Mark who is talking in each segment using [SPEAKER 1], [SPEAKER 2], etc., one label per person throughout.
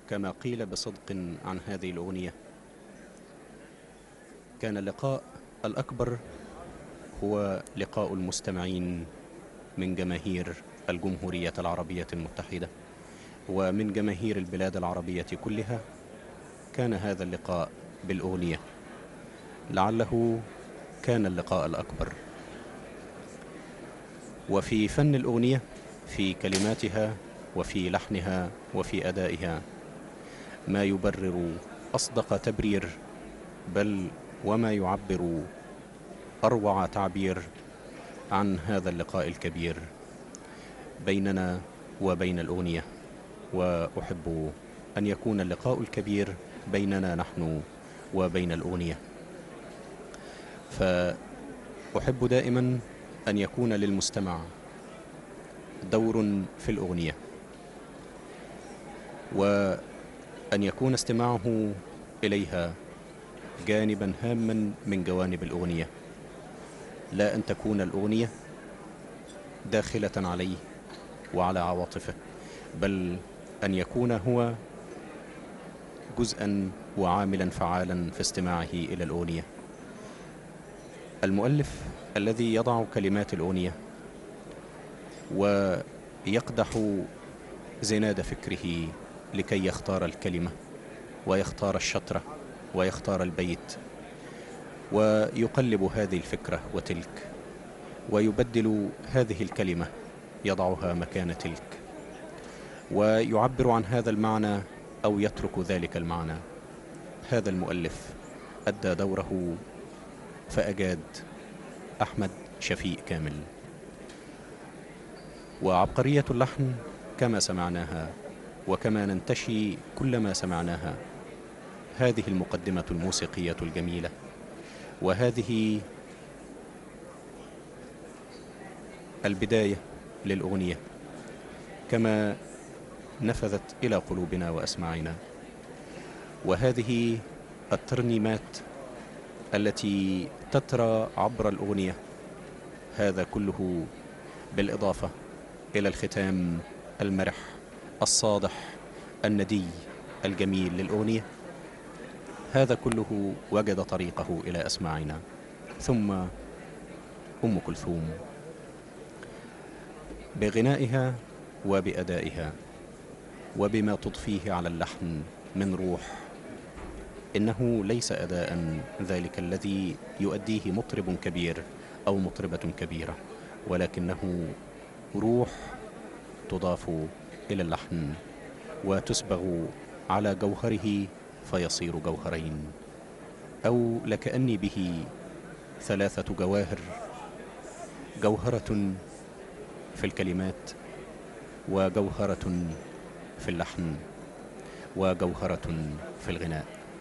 [SPEAKER 1] كما قيل بصدق عن هذه الأغنية كان اللقاء الأكبر هو لقاء المستمعين من جماهير الجمهورية العربية المتحدة ومن جماهير البلاد العربية كلها كان هذا اللقاء بالأغنية لعله كان اللقاء الأكبر وفي فن الأغنية في كلماتها وفي لحنها وفي أدائها ما يبرر أصدق تبرير بل وما يعبر أروع تعبير عن هذا اللقاء الكبير بيننا وبين الأغنية وأحب أن يكون اللقاء الكبير بيننا نحن وبين الأغنية فأحب دائما أن يكون للمستمع دور في الأغنية وأن يكون استماعه إليها جانبا هاما من جوانب الأغنية لا أن تكون الأغنية داخلة عليه وعلى عواطفه بل أن يكون هو جزءا وعاملا فعالا في استماعه إلى الأغنية المؤلف الذي يضع كلمات الأغنية ويقدح زناد فكره لكي يختار الكلمة ويختار الشطرة ويختار البيت ويقلب هذه الفكرة وتلك ويبدل هذه الكلمة يضعها مكان تلك ويعبر عن هذا المعنى أو يترك ذلك المعنى هذا المؤلف أدى دوره فأجاد أحمد شفيق كامل وعبقرية اللحن كما سمعناها وكما ننتشي كلما سمعناها هذه المقدمة الموسيقية الجميلة وهذه البداية للأغنية كما نفذت إلى قلوبنا وأسماعنا وهذه الترنيمات التي تترى عبر الأغنية هذا كله بالإضافة إلى الختام المرح الصادح الندي الجميل للأغنية هذا كله وجد طريقه إلى أسماعنا ثم أم كلثوم بغنائها وبأدائها وبما تضفيه على اللحن من روح إنه ليس أداء ذلك الذي يؤديه مطرب كبير أو مطربة كبيرة ولكنه روح تضاف إلى اللحن وتسبغ على جوهره فيصير جوهرين أو لكأني به ثلاثة جواهر جوهرة في الكلمات وجوهرة في اللحن وجوهرة في الغناء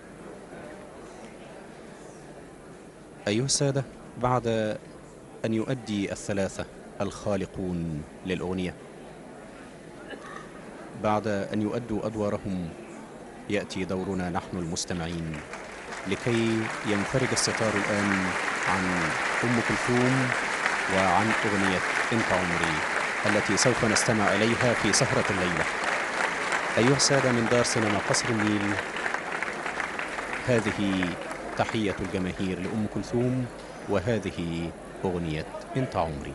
[SPEAKER 1] أيها السادة بعد أن يؤدي الثلاثة الخالقون للأغنية بعد أن يؤدوا أدوارهم يأتي دورنا نحن المستمعين لكي ينفرج الستار الآن عن أم كلثوم وعن أغنية أنت عمري التي سوف نستمع إليها في سهرة الليلة أيها السادة من دار سينما قصر النيل هذه تحية الجماهير لأم كلثوم وهذه أغنية أنت عمري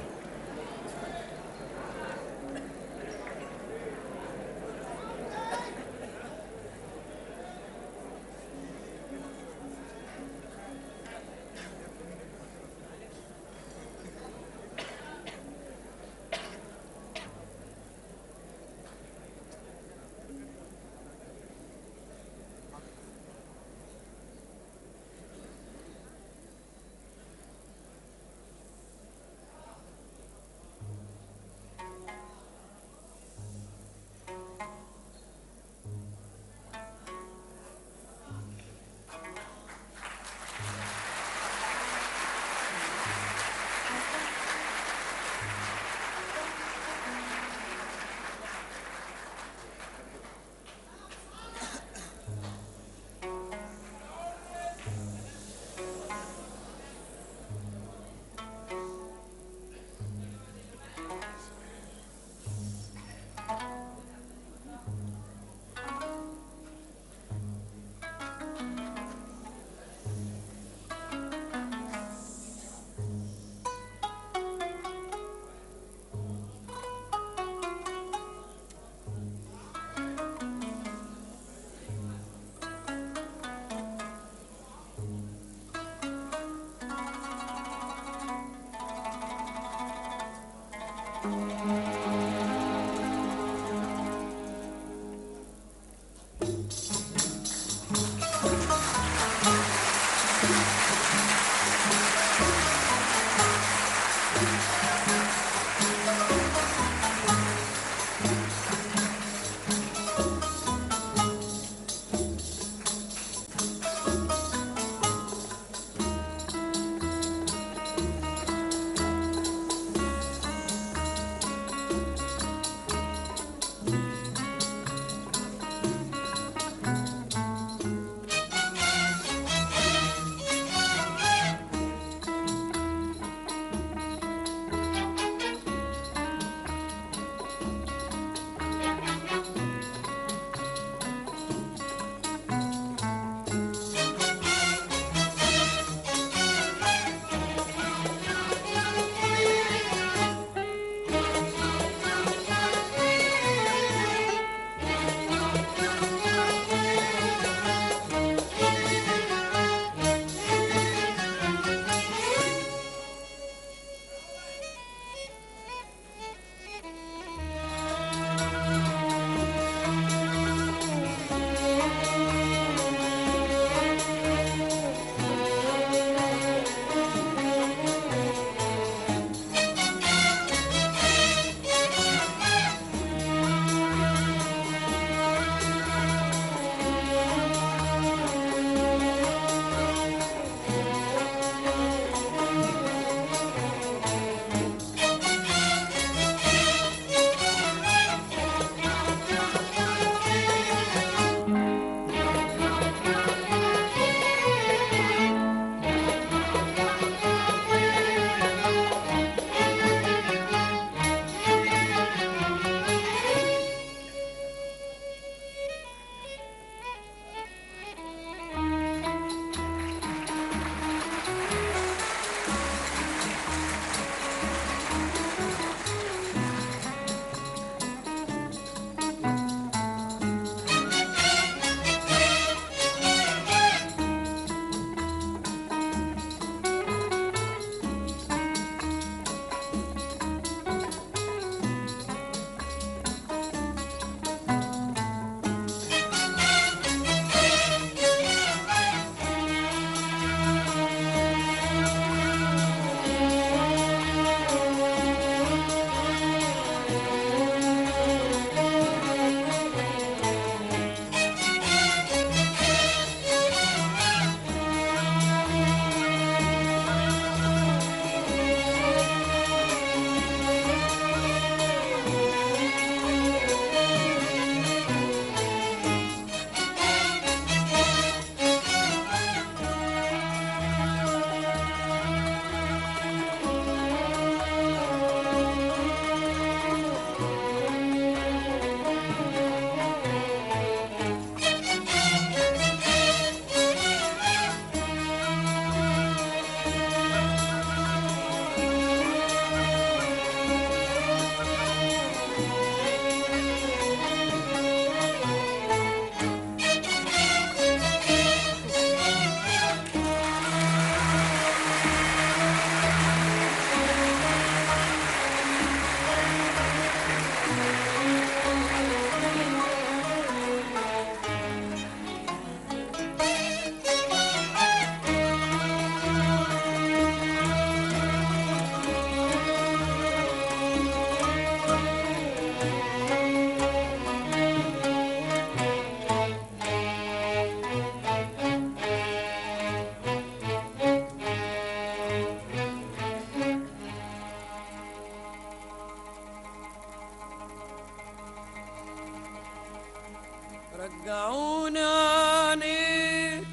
[SPEAKER 2] رجعونا عنيك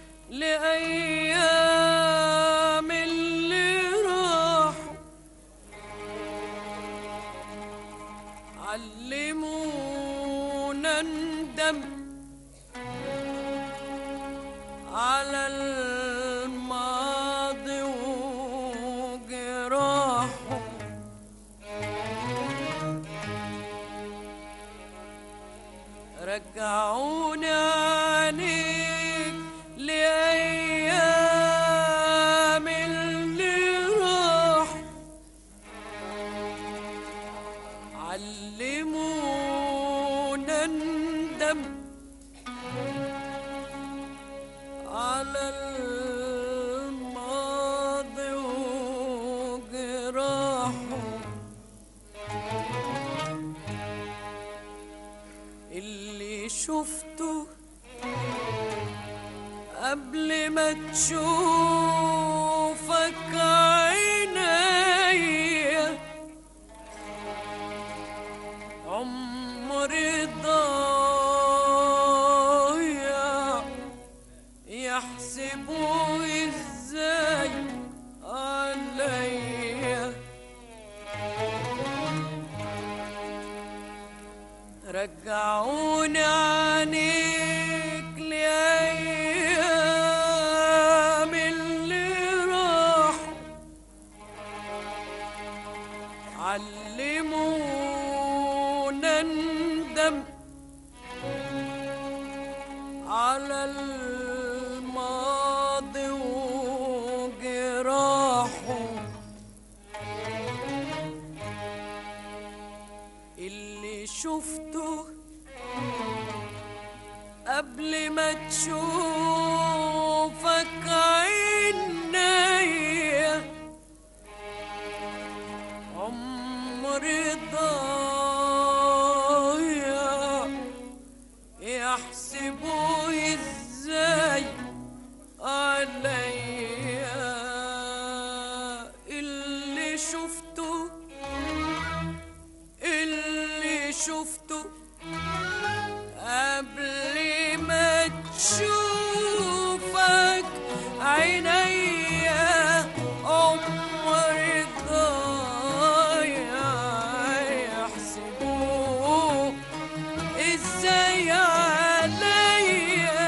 [SPEAKER 2] لأيام اللي راحوا علمونا ندم على الماضي وجراحه رجعوني عنيك لأيام اللي راحوا علمونا ندم على الماضي وجراحه اللي شفته قبل ما تشوفك عينيا عمري ضايع يحسبوا ازاي عليا رجعوني عنيك لأيام اللي راحوا علمونا ندم على الماضي وجراحه اللي شفته قبل ما تشوفك عينيا عمري ضايع يحسبوا ازاي عليا اللي شفته اللي شفته قبل ما تشوفك عينيا عمري ضايع يحسبوه ازاي عليا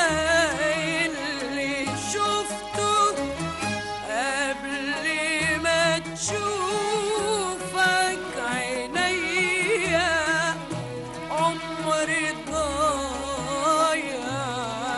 [SPEAKER 2] اللي شفته قبل ما تشوفك عينيا عمري ضايع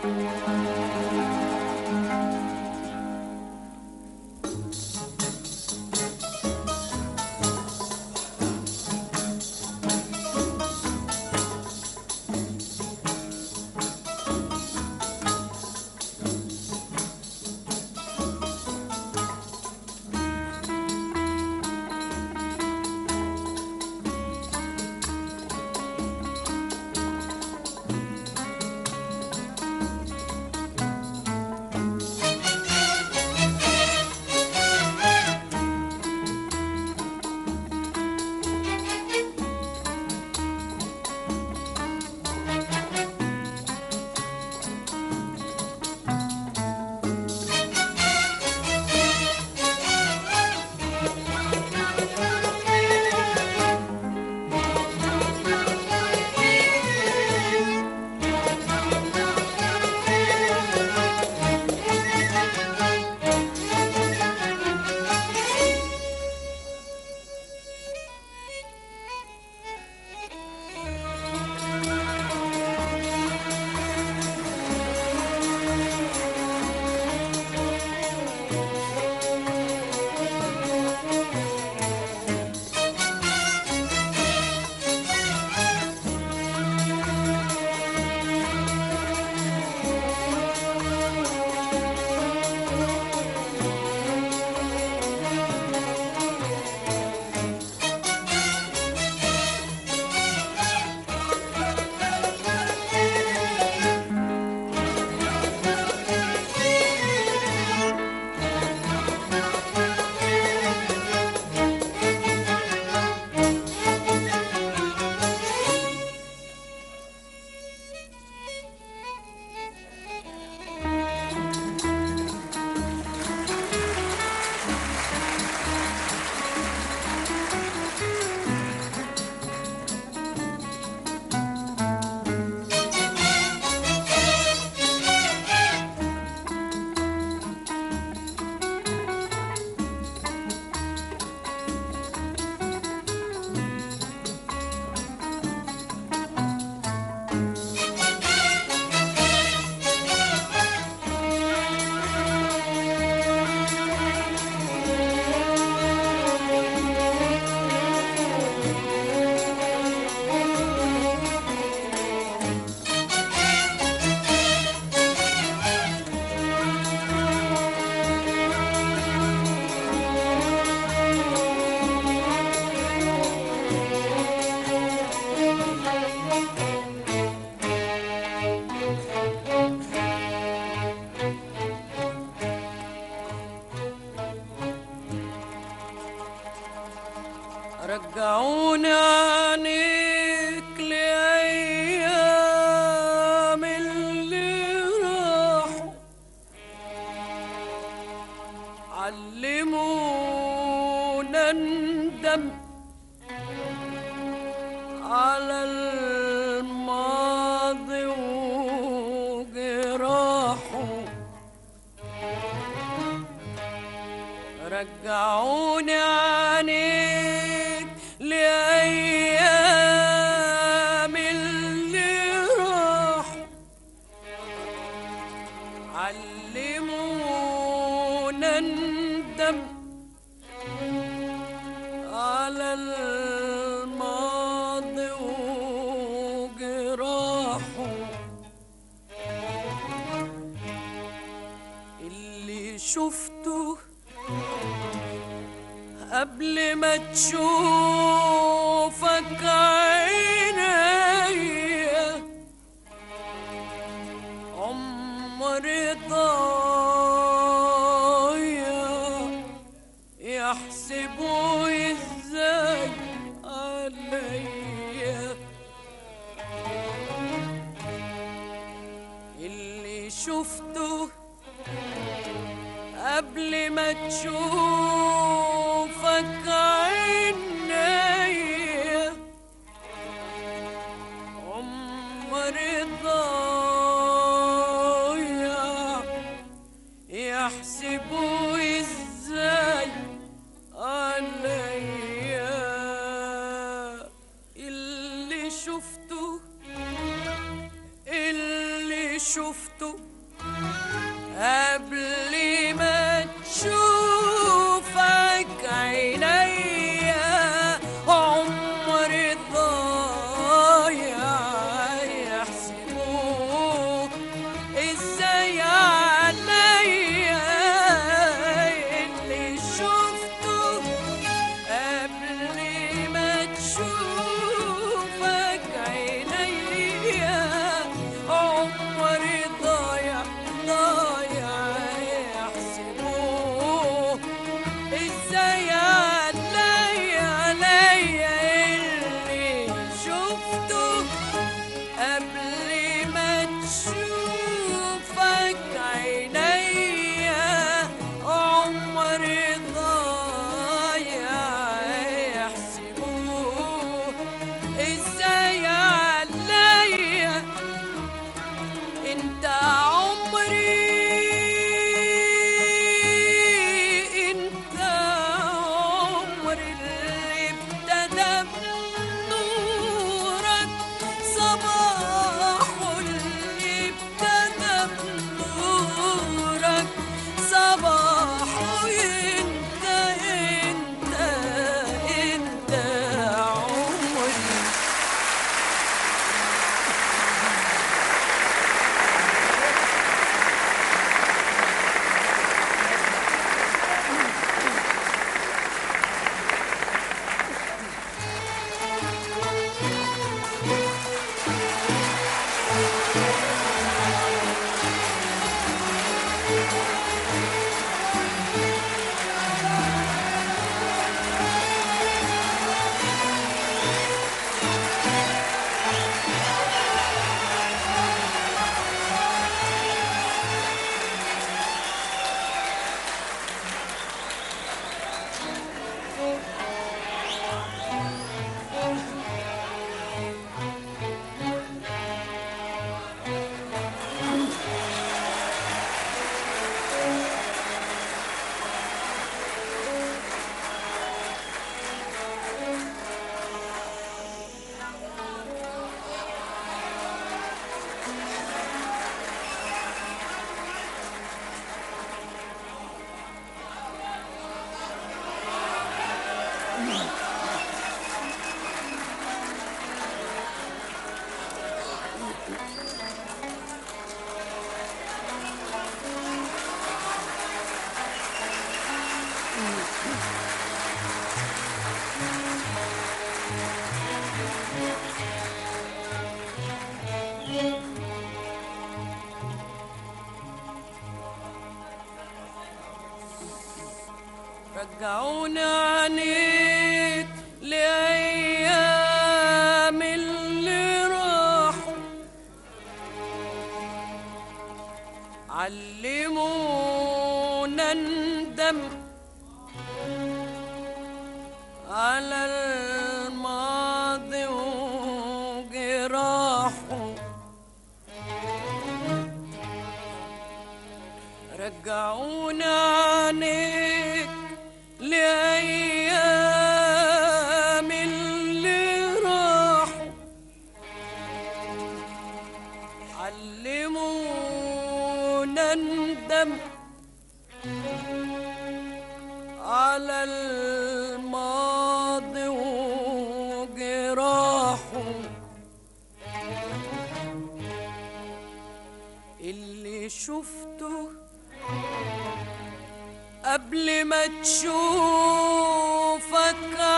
[SPEAKER 2] رجعوني عنيك لأيام اللي راحوا علمونا ندم على الماضي وجراحه رجعوني عنيك لأيام اللي راحوا علمونا ندم على الماضي وجراحه اللي شفته قبل ما تشوفك عينيا عمري ضايع يحسبوا ازاي عليا اللي شفته قبل ما تشوفك عينيا عمري ضايع يحسبوا ازاي عليا رجعونا عنيك لأيام اللي راحوا علمونا ندم على الماضي وجراحه رجعونا عنيك لأيام اللي راحوا علمونا ندم على الماضي وجراحه اللي شفته قبل ما تشوفك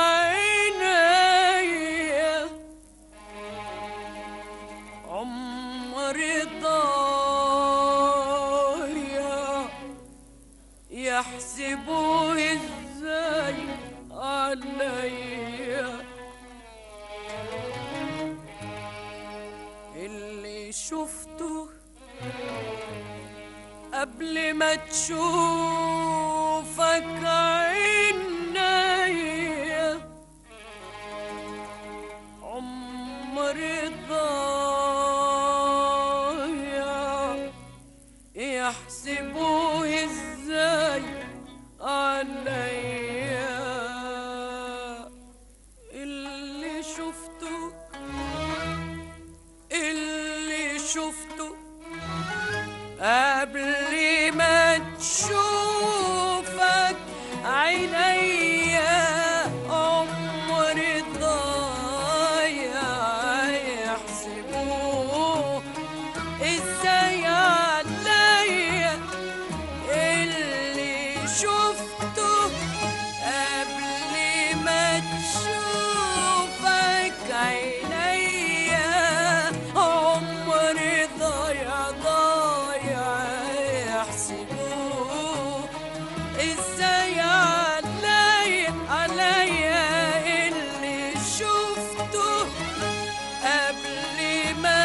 [SPEAKER 2] عينيا عمري ضايع يحسبوا ازاي عليا اللي شفته قبل ما تشوفك عينيا عمري ضايع يحسبوه ازاي عليا اللي شفته اللي شفته قبل ما تشوفك عينيا عمري ضايع يحسبوه ازاي عليا اللي شفته قبل ما تشوفك عينيا عمري ضايع ضايع يحسبوه ازاي عليا عليا اللي شفته قبل ما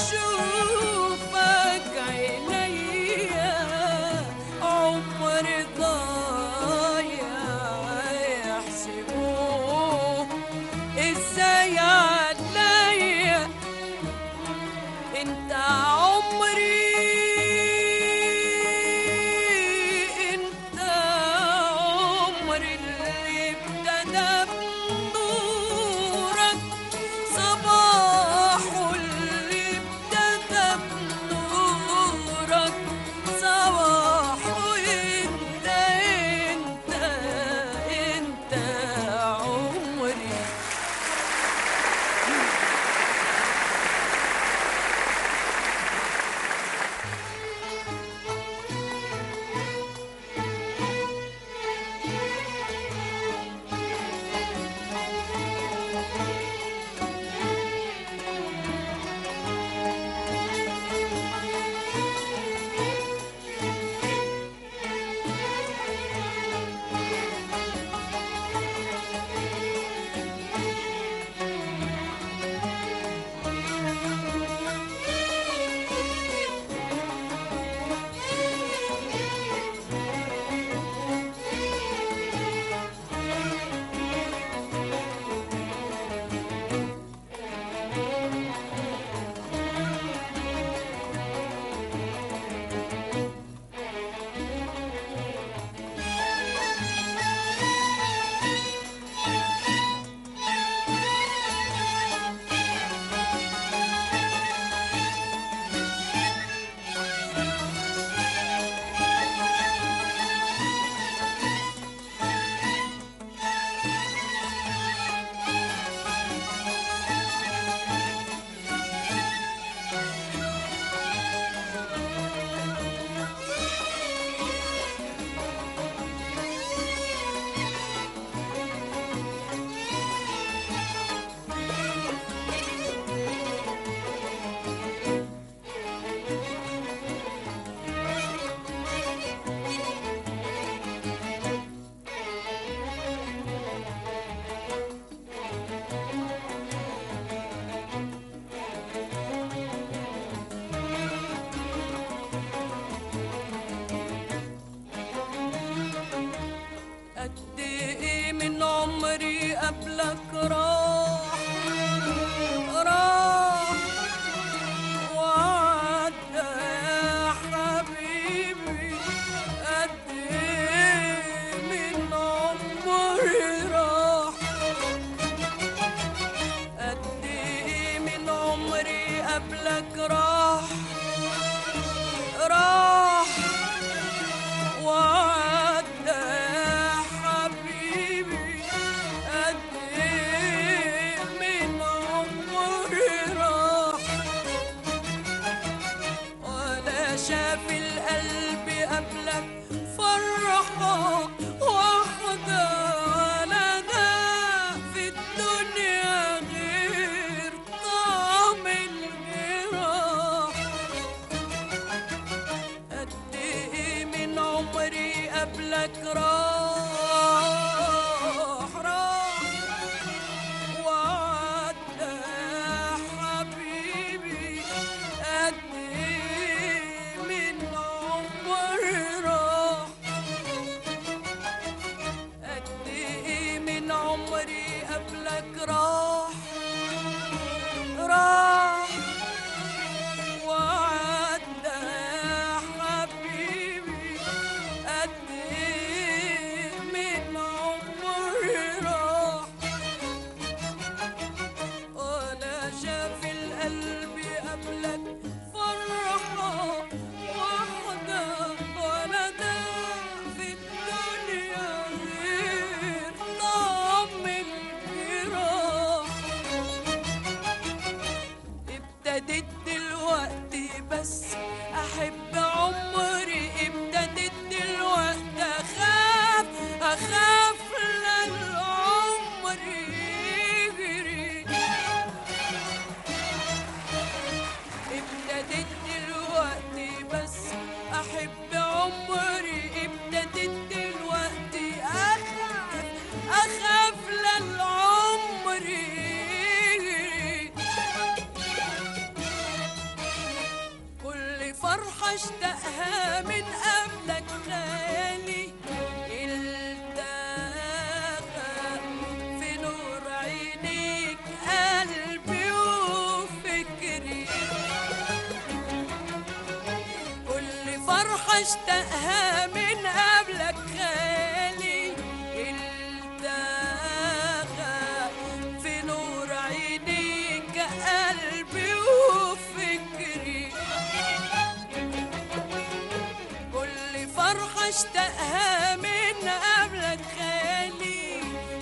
[SPEAKER 2] تشوفك عينيا عمري ضايع يحسبوه ازاي عليا انت عمري انت عمري اللي ابتدى بنورك صباحه اللي ابتدى بنورك صباحه انت انت انت عمري عمري قبلك راح راح وعدى يا حبيبي قد ايه من عمري راح ولا شاف القلب قبلك فرحة واحدة ولا ده في الدنيا غير طعم الجراح ابتديت دلوقتي بس احب عمري ابتديت دلوقتي اخاف اخاف للعمر يجري ابتديت دلوقتي بس احب عمري ابتديت دلوقتي اخاف اخاف للعمر يجري كل فرحة اشتقها من قبلك خالي التقى في نور عينيك قلبي وفكري كل فرحة اشتقها من قبلك خالي التقى في نور عينيك قلبي وفكري كل فرحة اشتقها من قبلك خالي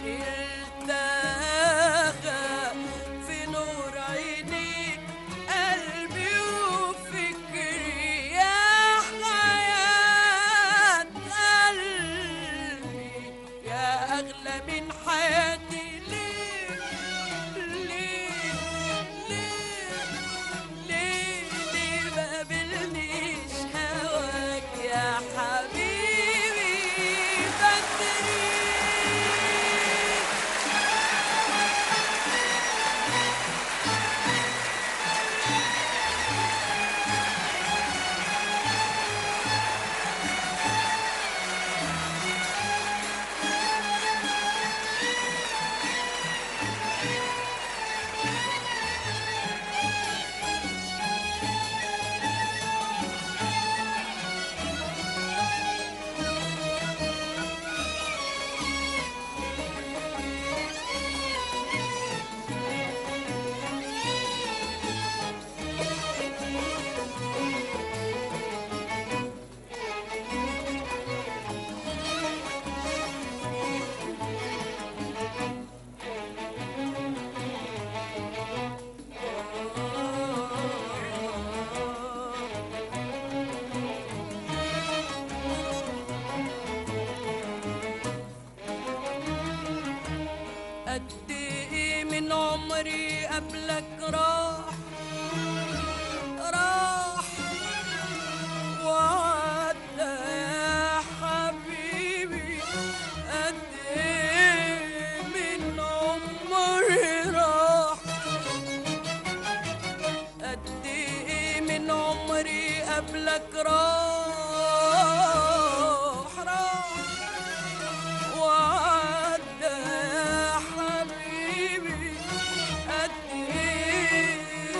[SPEAKER 2] التقى في نور عينيك قلبي وفكري يا حياة قلبي يا أغلى من حياتي ليه ليه ليه ليه ليه ما قابلنيش هواك يا حبيبي بدري قد ايه من عمري قبلك راح راح وعدى يا حبيبي قد ايه من عمري راح قد ايه من عمري قبلك راح راح وعدى يا حبيبي قد ايه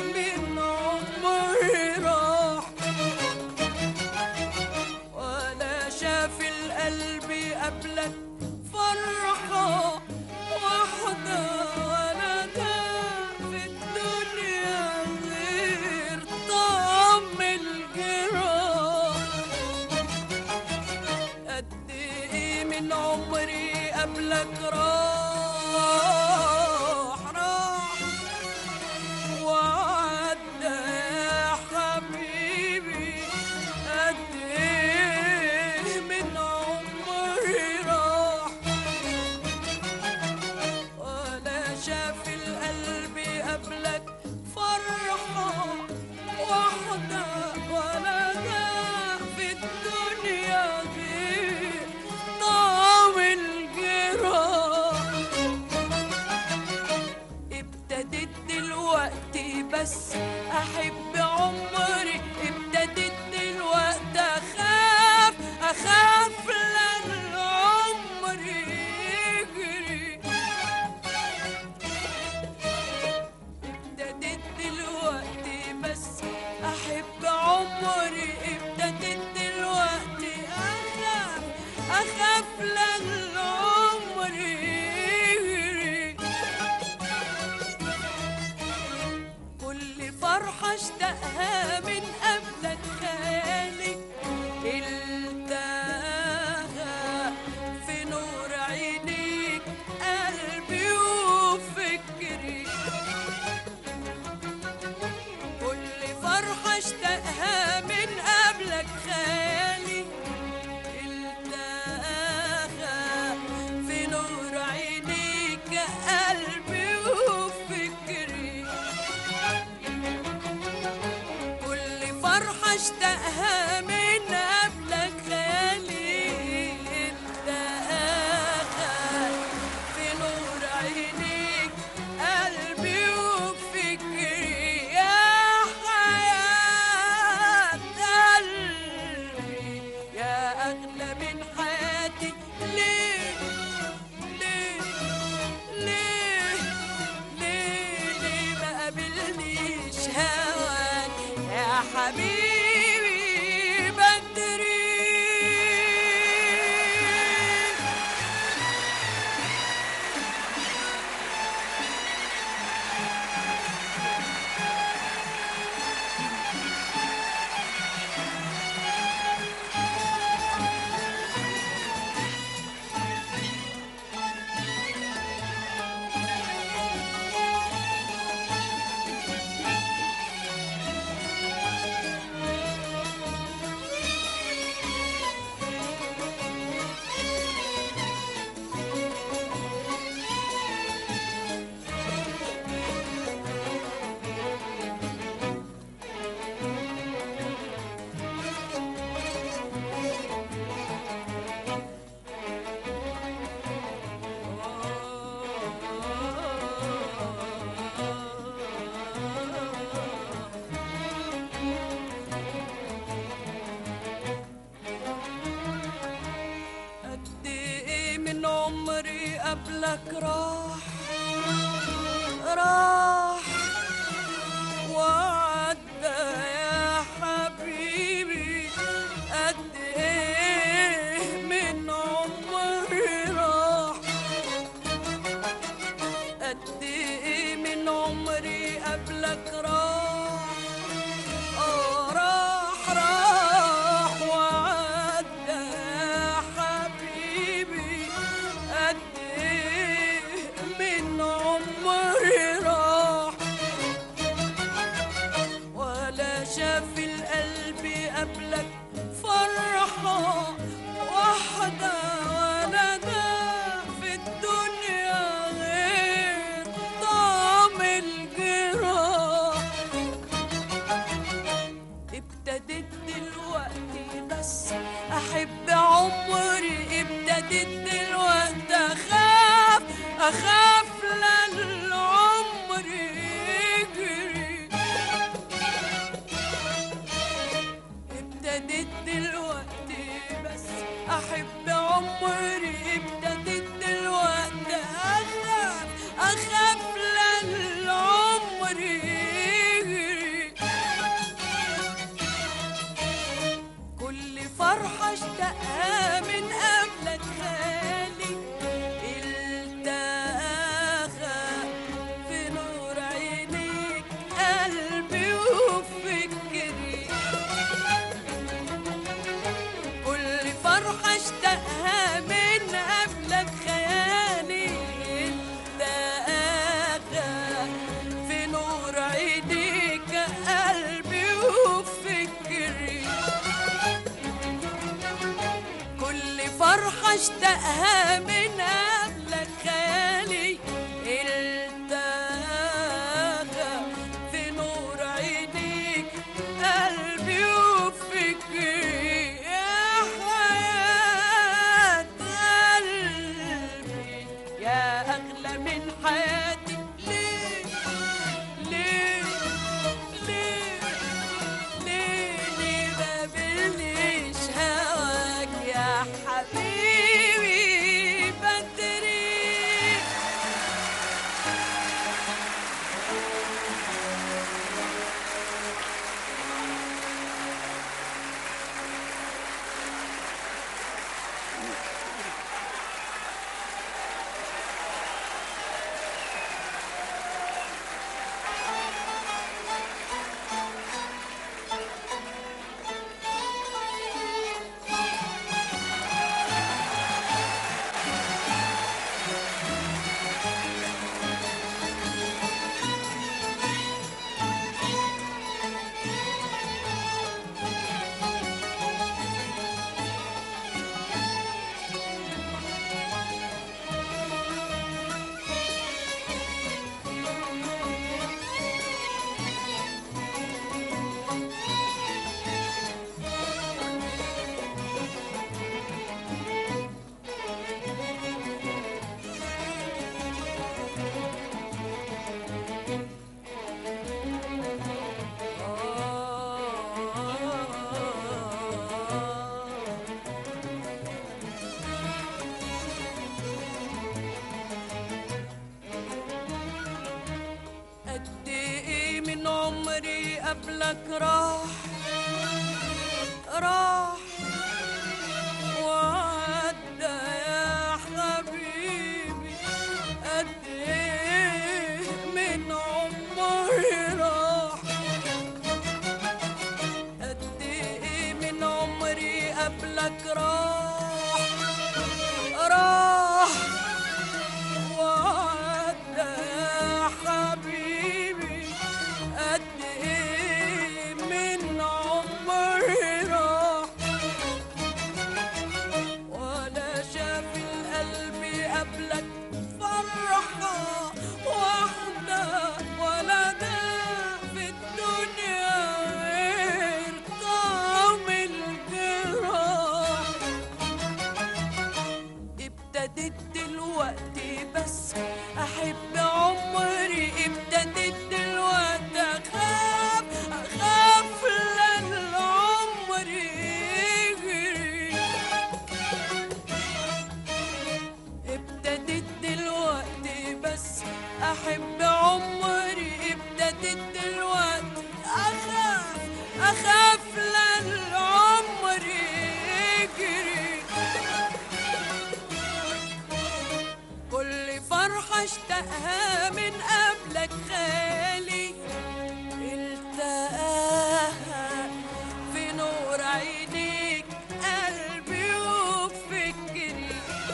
[SPEAKER 2] اشتاقها من قبلك خالي التقاها في نور عينيك قلبي وفكري كل فرحة اشتاقها من قبلك خيالي التقاها في نور عينيك قلبي وفكري يا حياة قلبي يا أغلى من حياتي ليه ليه ليه ليه ليه ما قابلنيش هواك يا حبيبي بدري قد ايه من عمري قبلك راح راح وعدى يا حبيبي قد ايه من عمري راح قد ايه من عمري قبلك راح آه راح راح وعدى يا حبيبي قد ايه من عمري راح ولا شاف القلب قبلك فرحة واحدة ولا ده في الدنيا غير طعم الجراح ابتديت دلوقتي بس احب عمري ابتديت دلوقتي اخاف اخاف للعمر يجري ابتديت دلوقتي بس احب عمري ابتديت دلوقتي اخاف اخاف للعمر يجري كل فرحة اشتقها من قبلك خالي التقاها في نور عينيك قلبي وفكري كل فرحة اشتقها من قبلك خيالي التقاها في نور عينيك قلبي وفكري كل فرحة اشتقها من قبلك خيالي التقاها في نور عينيك قلبي وفكري يا حياة قلبي يا أغلى من حياتي ليه ليه ليه ليه ليه ما قابلنيش هواك يا حبيبي بدري قبلك راح راح وعدى يا حبيبي قد ايه من عمري راح قد ايه من عمري قبلك راح راح وعدى يا حبيبي قد ايه من عمري راح ولا شاف القلب قبلك فرحة واحدة ولا ده في الدنيا غير طعم الجراح ابتديت دلوقتي بس احب عمري ابتديت دلوقتي اخاف اخاف لان عمري يجري ابتديت دلوقتي بس احب عمري ابتديت دلوقتي اخاف اخاف لان عمري يجري كل فرحة اشتقها من قبلك خالي التقاها في نور عينيك قلبي وفكري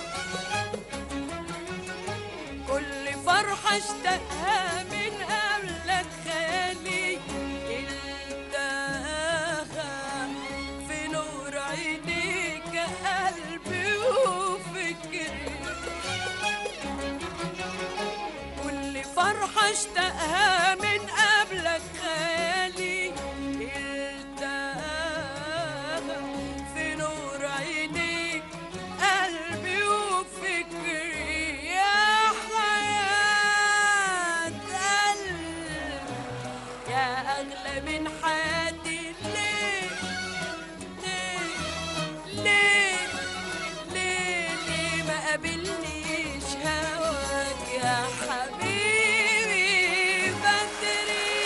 [SPEAKER 2] كل فرحة اشتقها من قبلك خالي التقاها في نور عينيك قلبي وفكري كل فرحة اشتقها من قبلك خالي التقاها في نور عينيك قلبي وفكري يا حياة قلبي يا أغلى من حياتي ليه ليه ليه ليه ليه ما قابلنيش هواك يا حبيبي بدري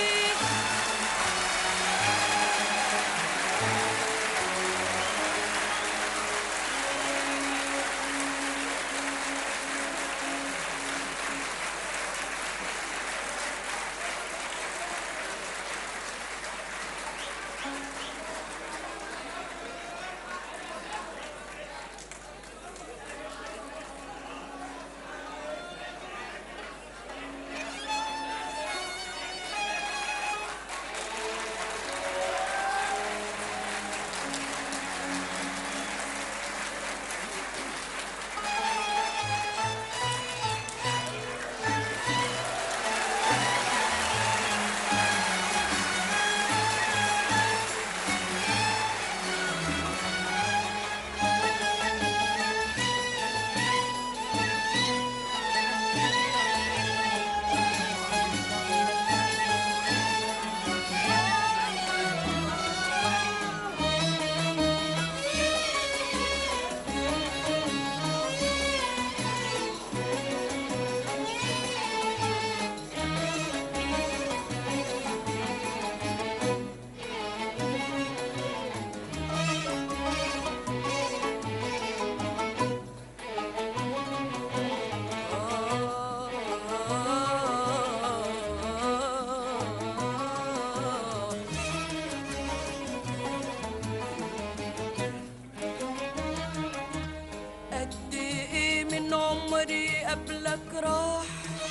[SPEAKER 2] قد ايه من عمري قبلك راح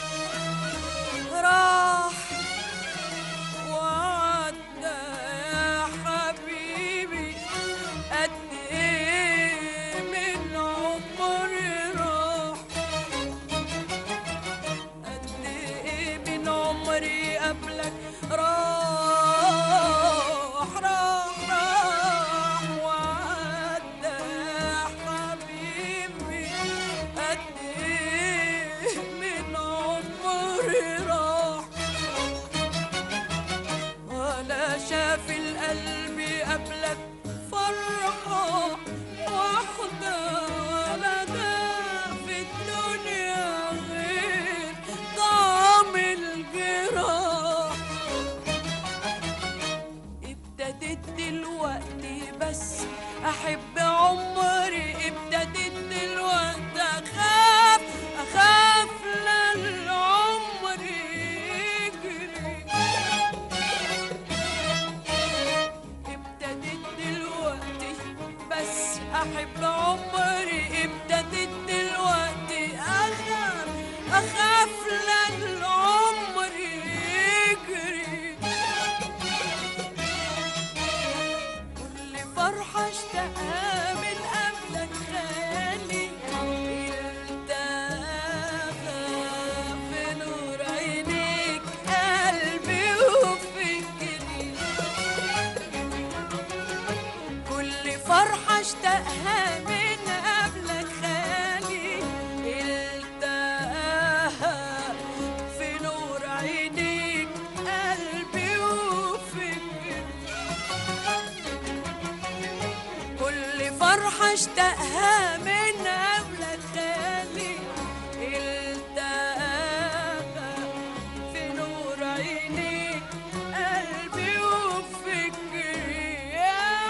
[SPEAKER 2] راح وعدى يا حبيبي قد ايه من عمري راح قد ايه من عمري قبلك راح راح راح وعدى يا حبيبي قد ايه من عمري راح ولا شاف القلب قبلك فرحة واحدة ولا ده في الدنيا غير طعم الجراح بحب عمري ابتدت دلوقتي اخاف اخاف لان العمر يجري كل فرحة اشتقها من قبلك خالي التقى في نور عينيك قلبي وفكري كل فرحة اشتقها من قبلك خالي التقاها في نور عينيك قلبي وفكري كل فرحة اشتقها من قبلك خالي التقاها في نور عينيك قلبي وفكري يا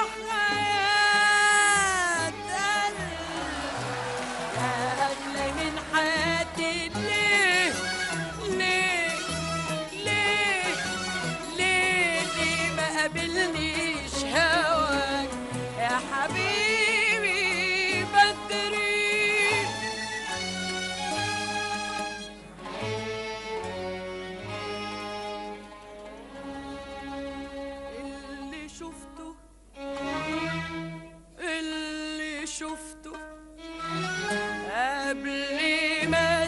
[SPEAKER 2] حياة قلبي يا أغلى من حياتي ليه ليه ليه ليه ليه ما قابلنيش هواك يا حبيبي بدري اللي شفته اللي شفته قبل ما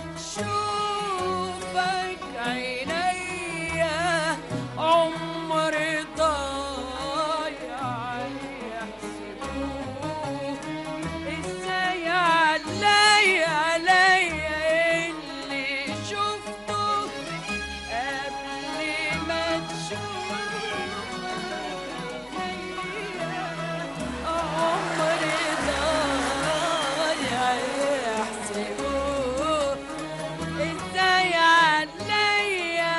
[SPEAKER 2] تشوفك عينيا عمر ضايع يحسبوه ازاي علي عليا اللي شفته قبل ما تشوفك عمر ضايع يحسبوه ازاي عليا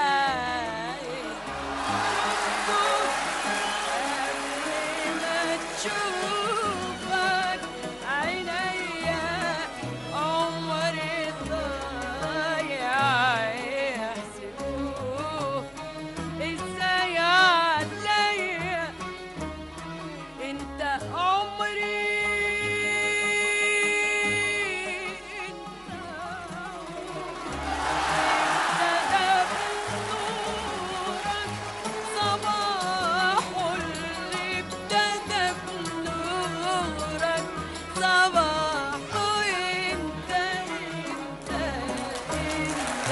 [SPEAKER 2] قبل ما تشوفك عينيا عمري ضايع يحسبوه ازاي عليا انت عمري صباح اللي ابتدى بنورك صباح انت انت انت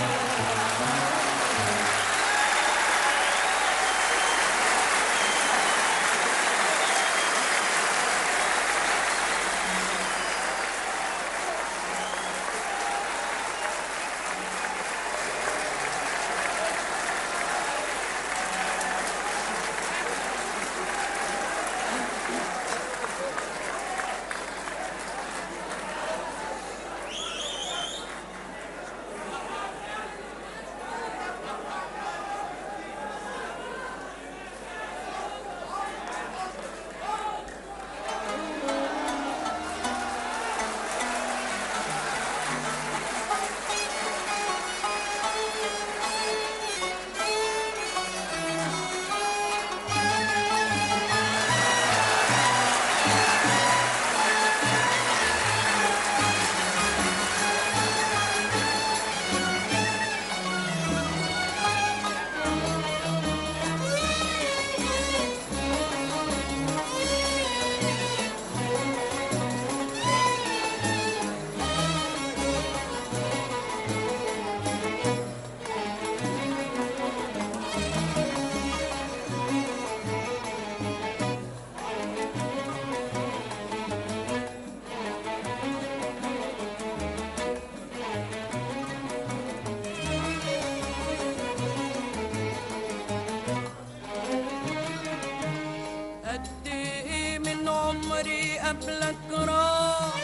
[SPEAKER 2] قد ايه من عمري قبلك راح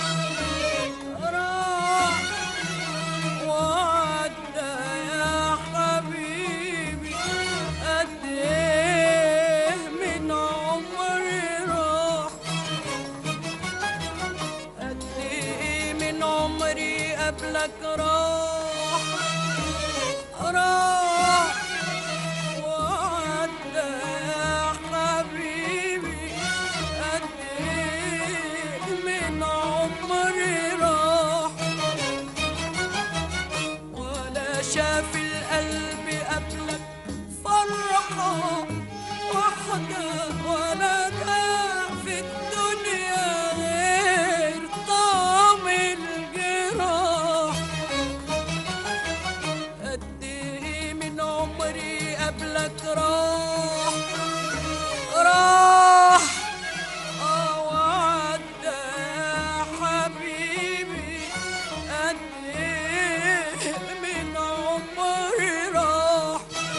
[SPEAKER 2] راح وعدى يا حبيبي قد ايه من عمري راح قد ايه من عمري قبلك راح راح وعدى يا حبيبي قد ايه ولا شاف القلب قبلك فرحة واحدة ولا ده في الدنيا غير طعم الجراح قد ايه من عمري قبلك راح راح اه وعدى يا حبيبي قد ايه من عمري راح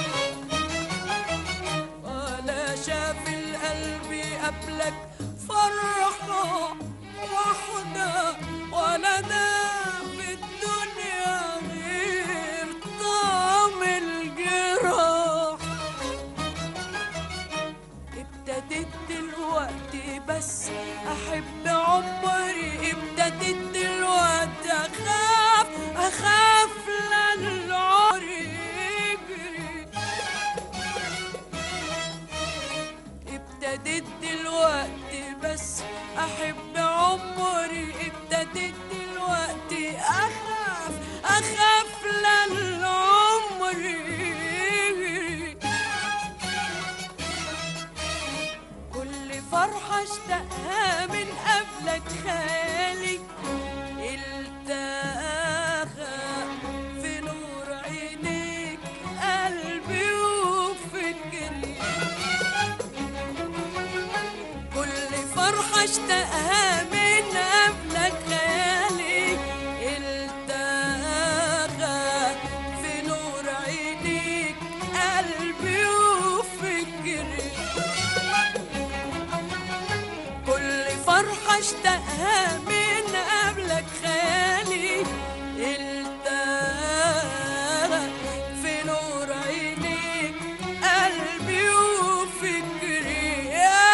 [SPEAKER 2] ولا شاف القلب قبلك فرحة واحدة ولا ده في الدنيا غير طعم الجراح ابتديت دلوقتي بس احب عمري ابتديت دلوقتي اخاف اخاف لان العمر يجري ابتديت دلوقتي بس احب عمري ابتديت دلوقتي اخاف اخاف لان العمر يجري كل فرحة اشتقها من قبلك خالي التاخى في نور عينيك قلبي وفكري كل فرحة اشتقها من قبلك خالي التاخى في نور عينيك قلبي وفكري كل فرحة اشتقها من قبلك خالي التاها في نور عينيك قلبي وفكري يا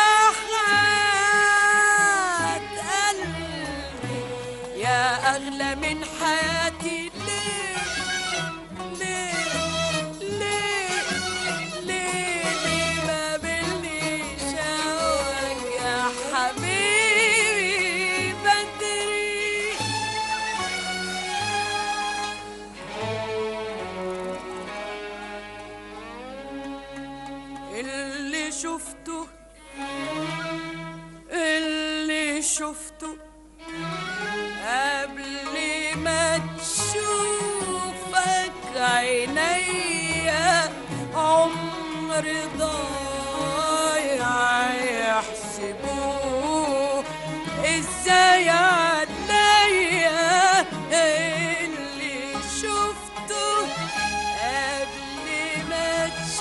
[SPEAKER 2] حياة قلبي يا أغلى من حياتي ليه ليه ليه ليه ليه ما بليش هواك يا حبيبي بدري اللي شفته اللي شفته قبل ما تشوفك عينيا عمر ضايع يحسبوه ازاي عليا اللي شفته قبل ما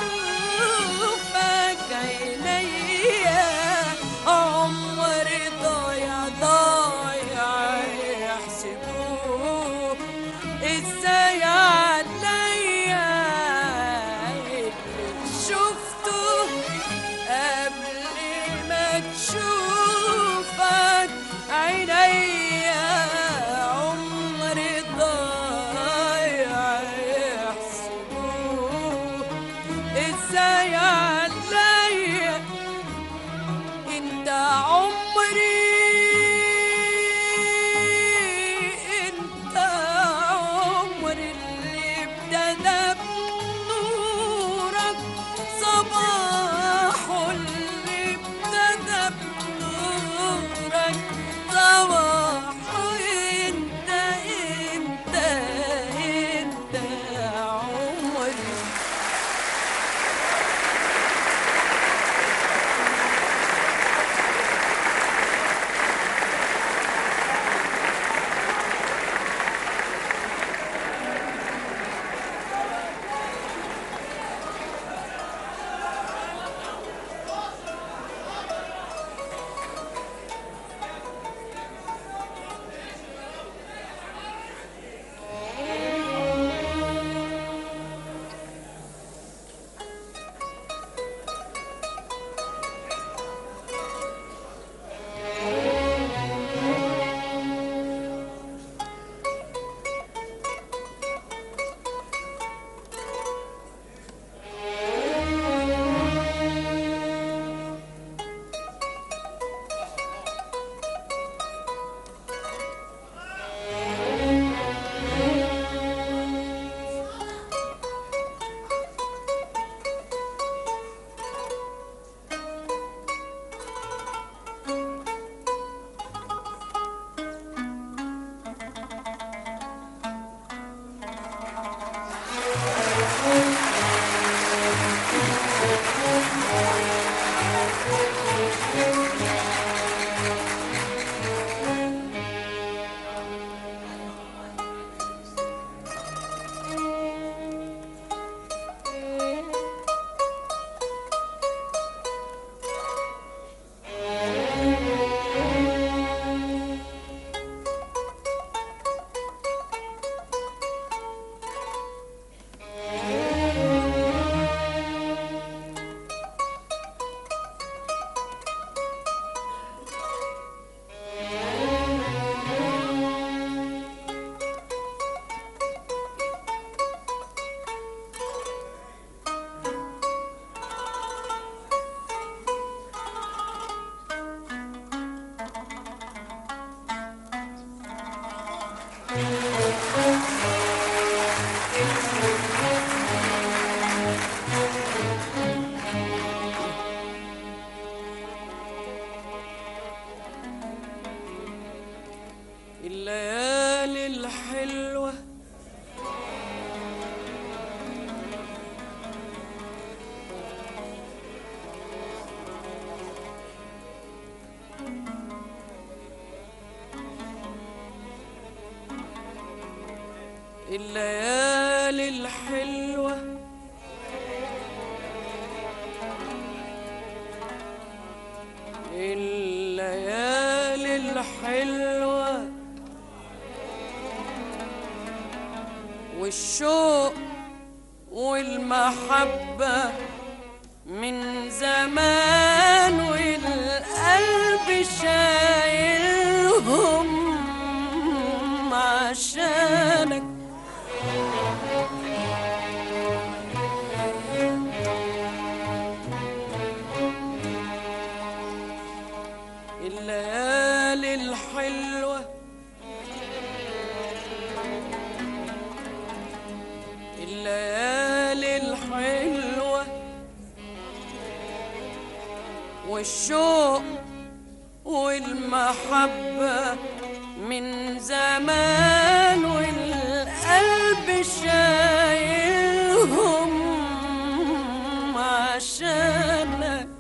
[SPEAKER 2] تشوفك عينيا عمر ضايع ضايع يحسبوه ازاي عليا اللي شفته قبل ما تشوفك عينيا عمر ضايع يحسبوه ازاي عليا انت عمري انت عمري اللي ابتدى بنورك صباحه اللي ابتدى بنورك صباحه انت انت انت عمري الليالي الحلوة الليالي الحلوة والشوق والمحبة من زمان والقلب شايلهم عشانك الليالي الحلوة الليالي الحلوة والشوق والمحبة من زمان والقلب شايلهم عشانك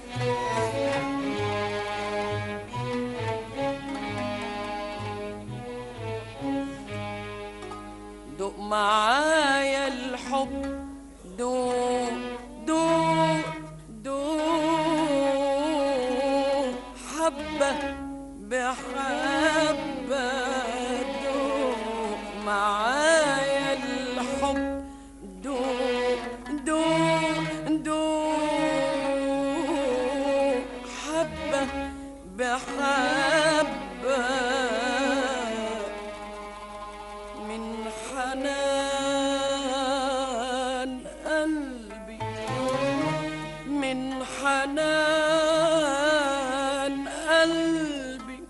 [SPEAKER 2] دوق معايا الحب دوق دوق دوق حبة بحبة دوق معايا الحب دوق دوق دوق حبة بحبة من حنان قلبي من حنان قلبي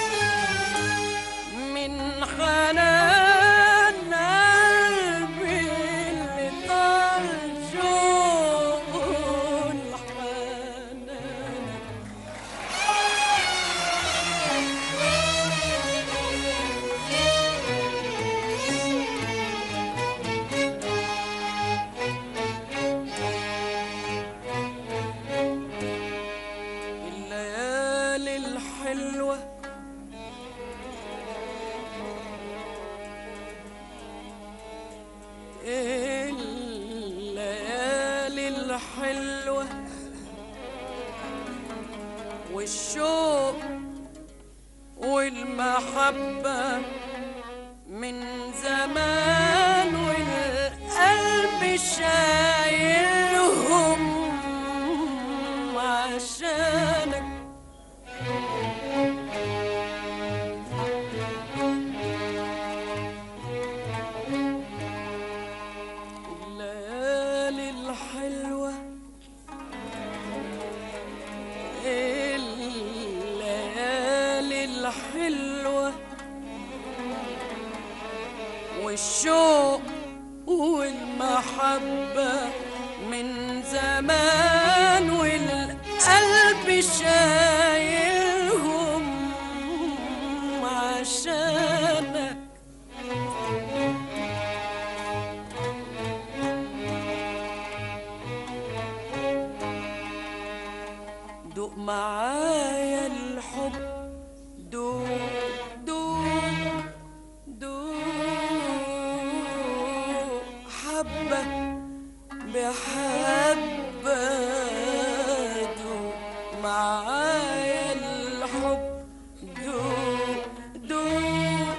[SPEAKER 2] من حنان قلبي اللي طال شوق الحنان الليالي الحلوة الليالي الحلوة والشوق والمحبة من زمان والقلب شايلهم عشانك الليالي الحلوة الليالي الحلوة والشوق والمحبة من زمان والقلب شايلهم عشانك دوق معايا الحب دوق دوق دوق حبة بحبة دوق معايا الحب دوق دوق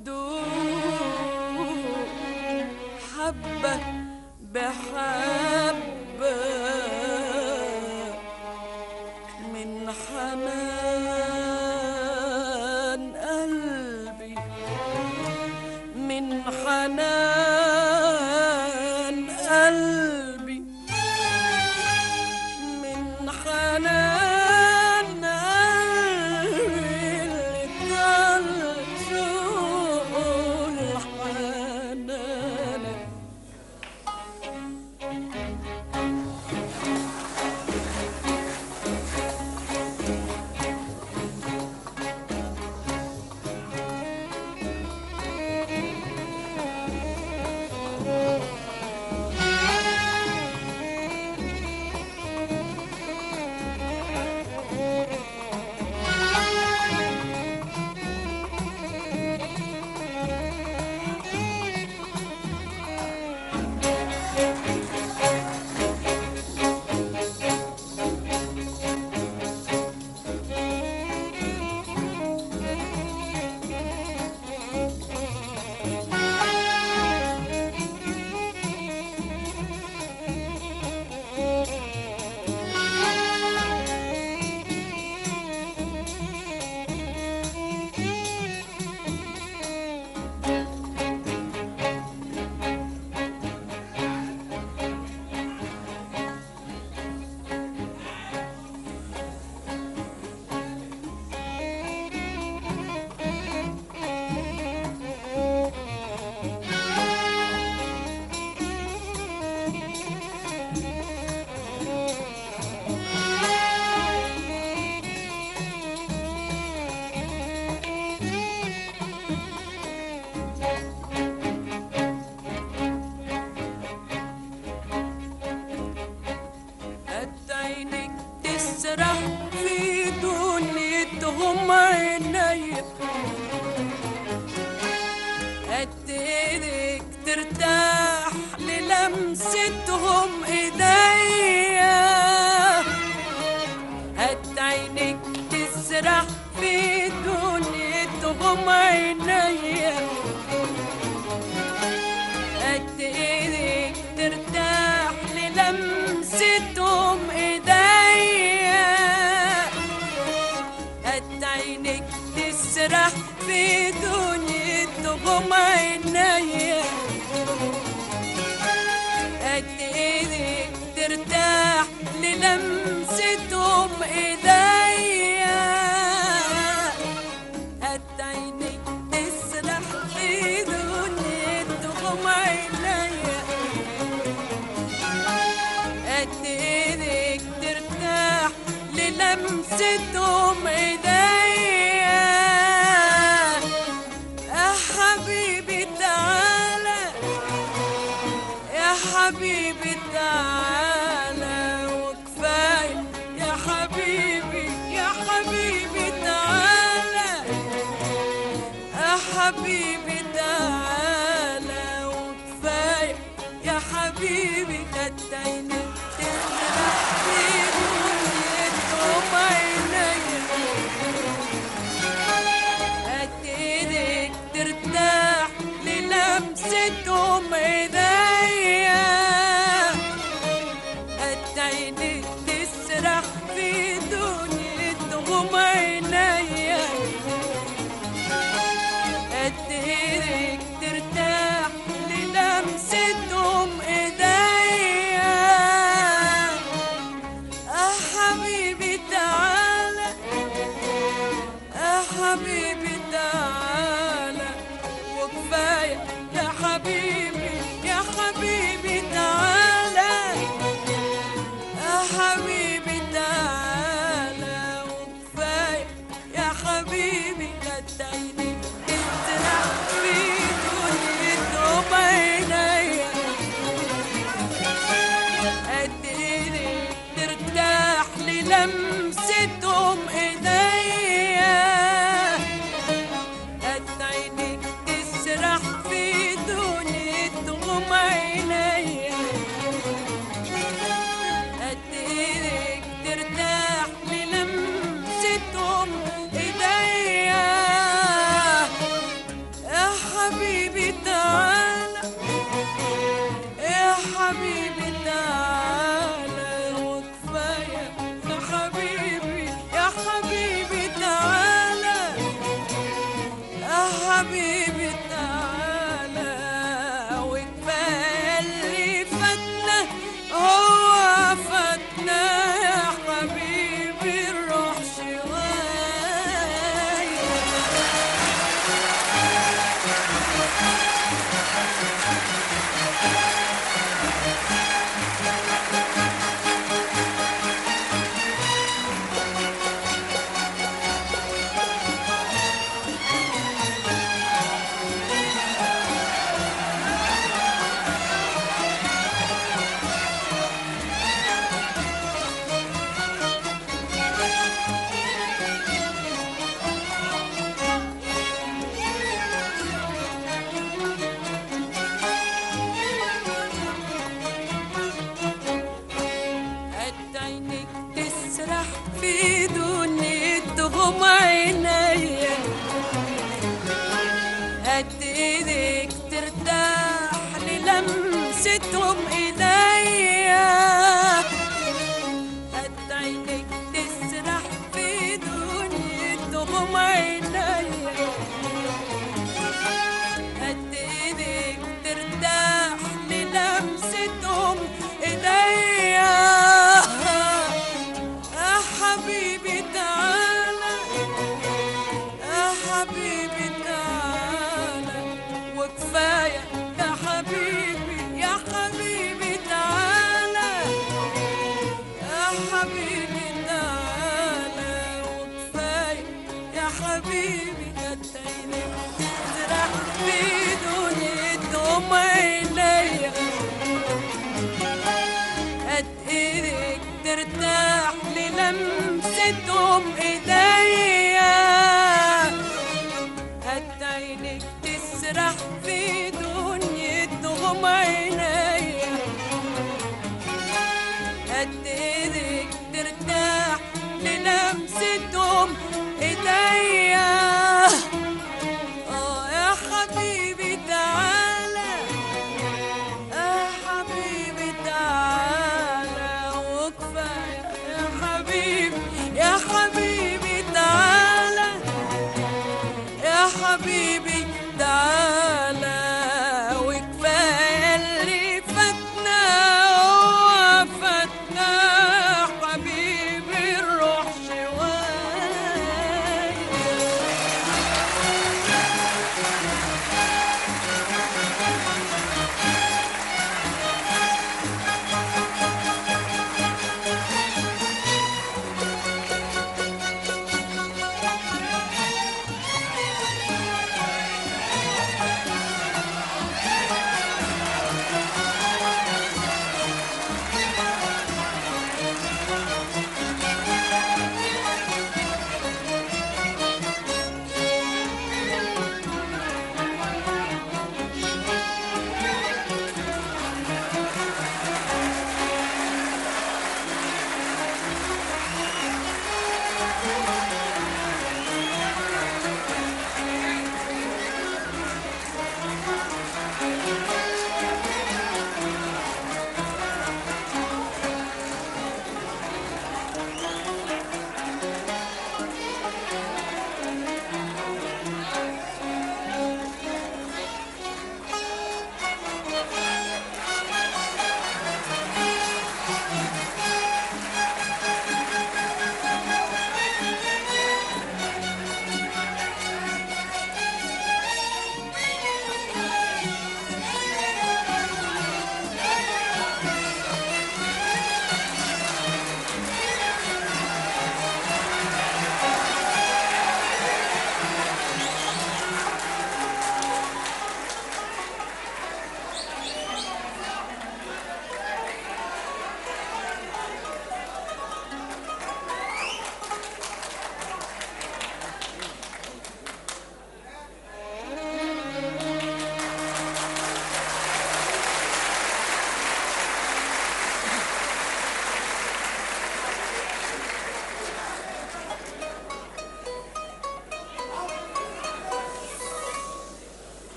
[SPEAKER 2] دوق حبة بحبة من حنان قلبي من حنان قلبي من حنان قلبي اللي طال شوق الحنان لمستهم ايديا قد عينك تسرح في دنيتهم عينيا قد ايدك ترتاح للمستهم ايديا قد عينك تسرح في دنيتهم عينيا قد ايدك ترتاح للمستهم ايديا قد عينك تسرح في دنيتهم عينيا قد ايدك ترتاح للمستهم ايديا يا حبيبي تعالى يا حبيبي تعالى وكفاية يا حبيبي يا حبيبي تعالى يا حبيبي تعالى وكفاية يا حبيبي خدينا تسرح في دنيتهم عينيا قد ايدك ترتاح للمستهم ايديا قد عينك تسرح في دنيتهم عينيا قد ايدك ترتاح للمستهم ايديا يا حبيبي تعالى يا حبيبي تعالى وكفاية يا حبيبي يا حبيبي تعالى يا حبيبي تعالى وكفاية يا حبيبي خديني تسرح في دنيتهم عينيا قد ايدك ترتاح للمستهم ايديا قد عينك تسرح في دنيتهم عينيا قد ايدك ترتاح للمستهم ايديا يا حبيبي تعالى يا حبيبي تعالى وكفاية يا حبيبي يا حبيبي تعالى يا حبيبي تعالى وكفاية اللي فاتنا هو فاتنا يا حبيبي الروح شوية قد عينك تسرح في دنيتهم عينيا قد ايدك ترتاح للمستهم ايديا قد عينك تسرح في دنيتهم عينيا قد ايدك ترتاح للمستهم ايديا يا حبيبي تعالى يا حبيبي تعالى وكفاية يا حبيبي يا حبيبي تعالى يا حبيبي تعالى وكفاية يا حبيبي خديني تسرح في دنيتهم عينيا قد ايدك ترتاح للمستهم ايديا قد عينك تسرح في دنيتهم عينيا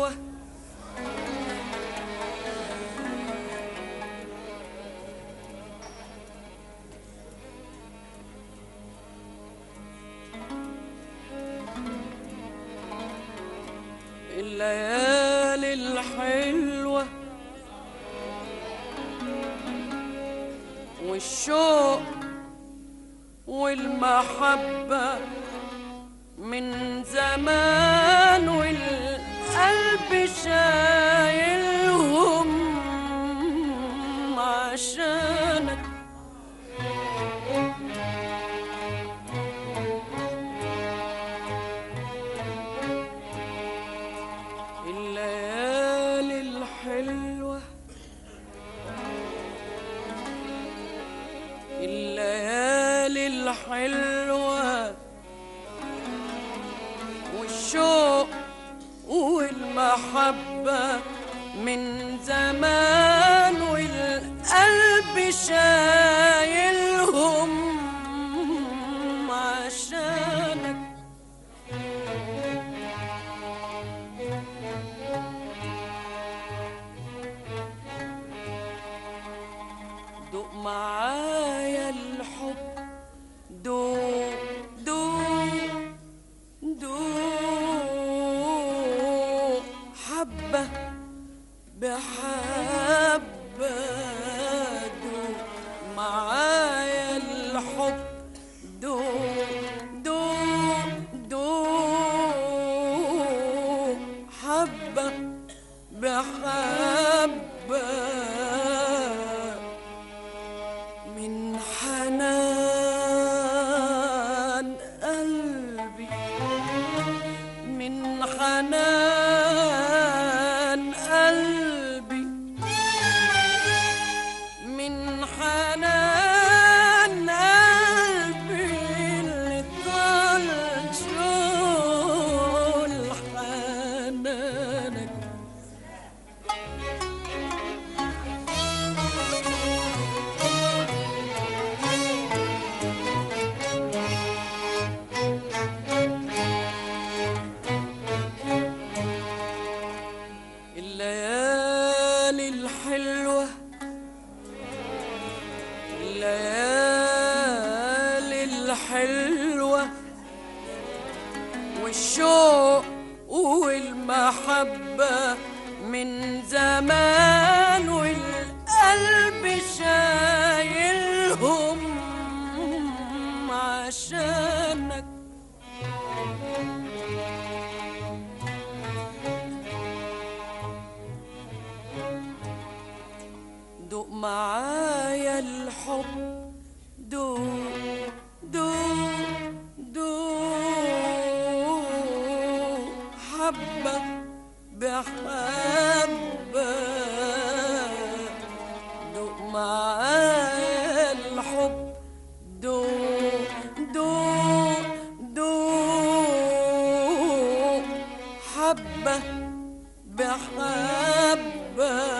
[SPEAKER 2] الحلوة الليالي الحلوة والشوق والمحبة من زمان والقلب شايلهم عشانك الليالي الحلوة الليالي الحلوة والشوق والمحبة من زمان والقلب شايلهم عشانك دوق معايا الحب دوق دوق دوق حبة بحبة دوق معايا الحب دوق دوق دوق حبة بحبة من حنان قلبي من حنان قلبي من حنان قلبي اللي طال شول حنانك الليالي الحلوة الليالي الحلوة والشوق والمحبة من زمان والقلب شايلهم عشانك دوق معايا الحب دوق دوق دوق حبة بحبة دوق معايا الحب دوق دوق دوق حبة بحبة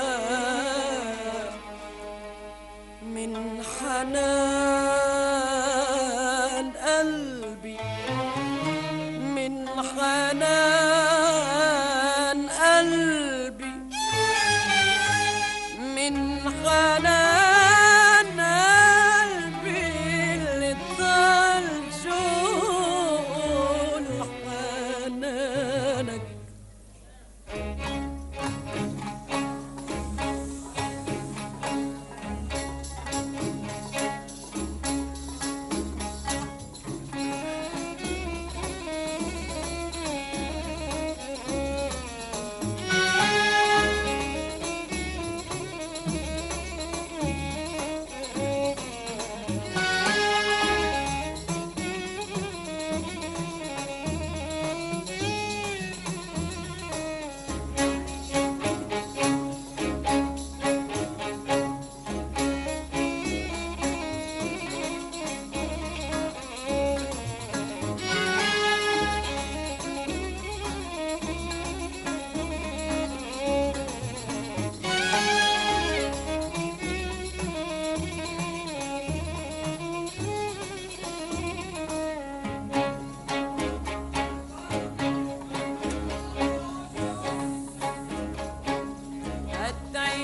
[SPEAKER 2] من حنان قلبي من حنان قلبي من حنان قلبي اللي طال شول حنانك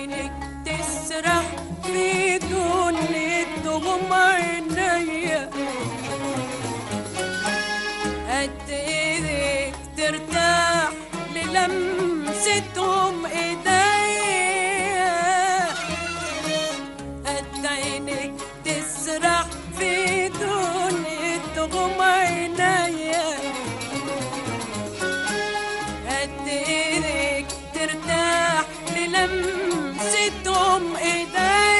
[SPEAKER 2] عينك تسرح في دنيا تغمى عينيا قد ايدك ترتاح للمستهم ايديا قد عينك تسرح في دنيا تغمى عينيا قد ايدك ترتاح للمستهم ايديا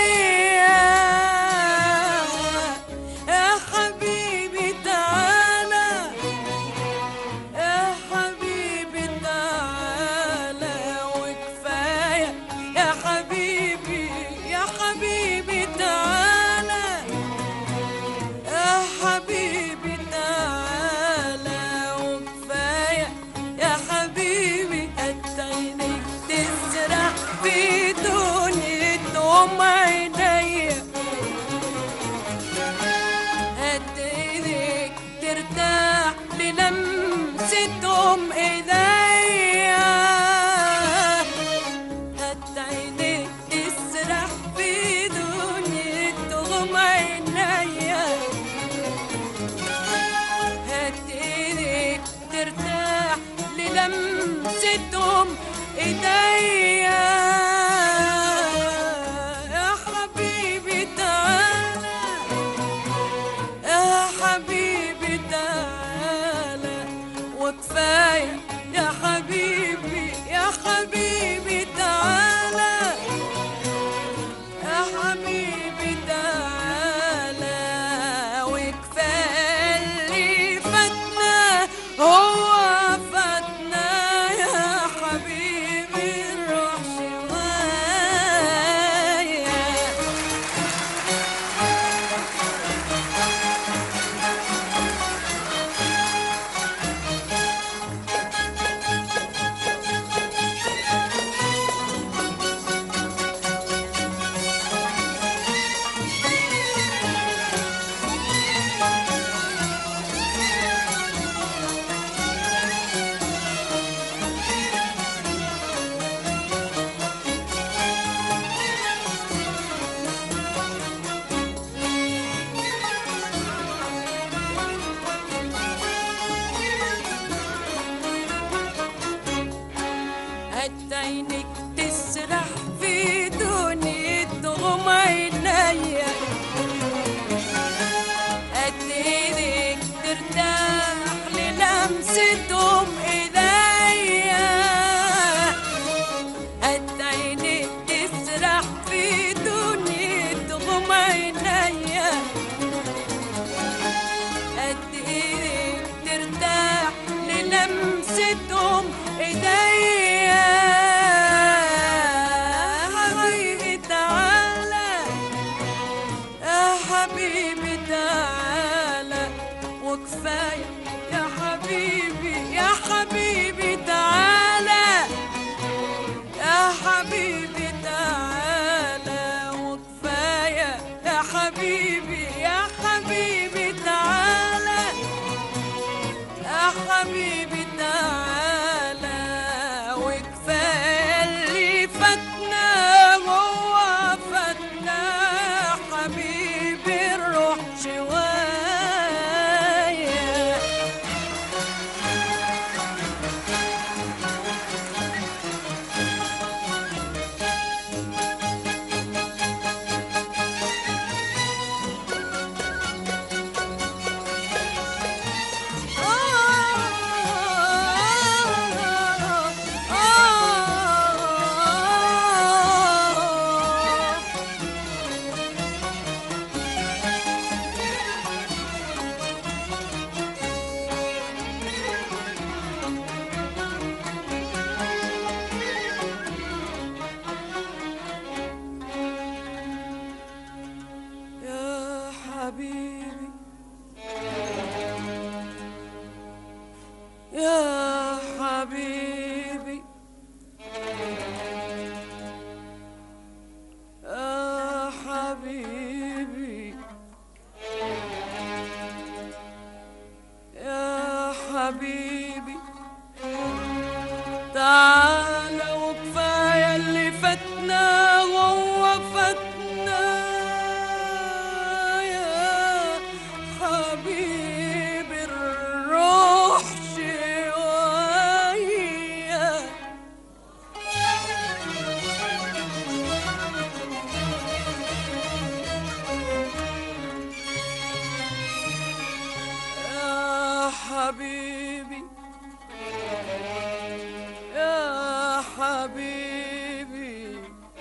[SPEAKER 2] يا حبيبي تعالى يا حبيبي تعالى وكفاية يا حبيبي يا حبيبي تعالى يا حبيبي تعالى وكفاية يا حبيبي قد عينيك تسرح في دنيا أم عينيا قد ايديك ترتاح للمستهم ايديا قد عينيك تسرح في دنيا تغمى عينيا قد ايديك ترتاح للمستهم ايديا يا حبيبي تعالى يا حبيبي تعالى وكفاية يا حبيبي يا حبيبي تعالى يا حبيبي تعالى وكفاية اللي فاتنا هو فاتنا يا حبيبي الروح شوية قد عينك تسرح في دنيا تغمى عينيا قد ايدك ترتاح للمستهم ايديا قد عينك تسرح في دنيا تغمى عينيا قد ايدك ترتاح للمستهم ايديا حبيبي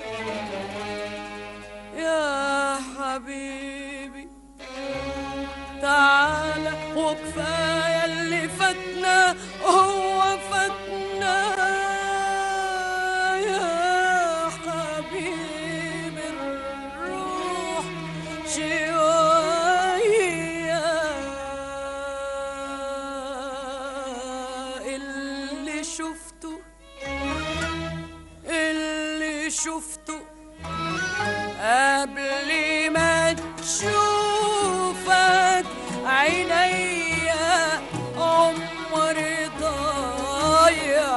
[SPEAKER 2] يا حبيبي تعالى وكفاية اللي فاتنا هو فاتنا يا حبيبي الروح شوية اللي شفته اللي شفته قبل ما تشوفك عينيا عمر ضايع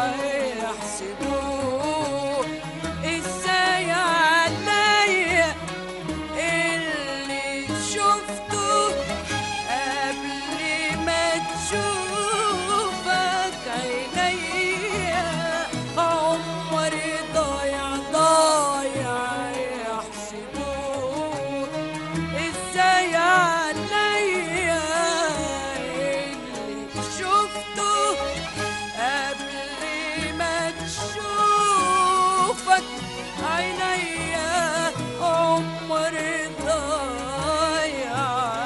[SPEAKER 2] يحسبوه ازاي عليا اللي شفته قبل ما تشوفك عينيا عمري ضايع ضايع يحسبوه ازاي عليا اللي شفته قبل ما تشوفك عينيا عمري ضايع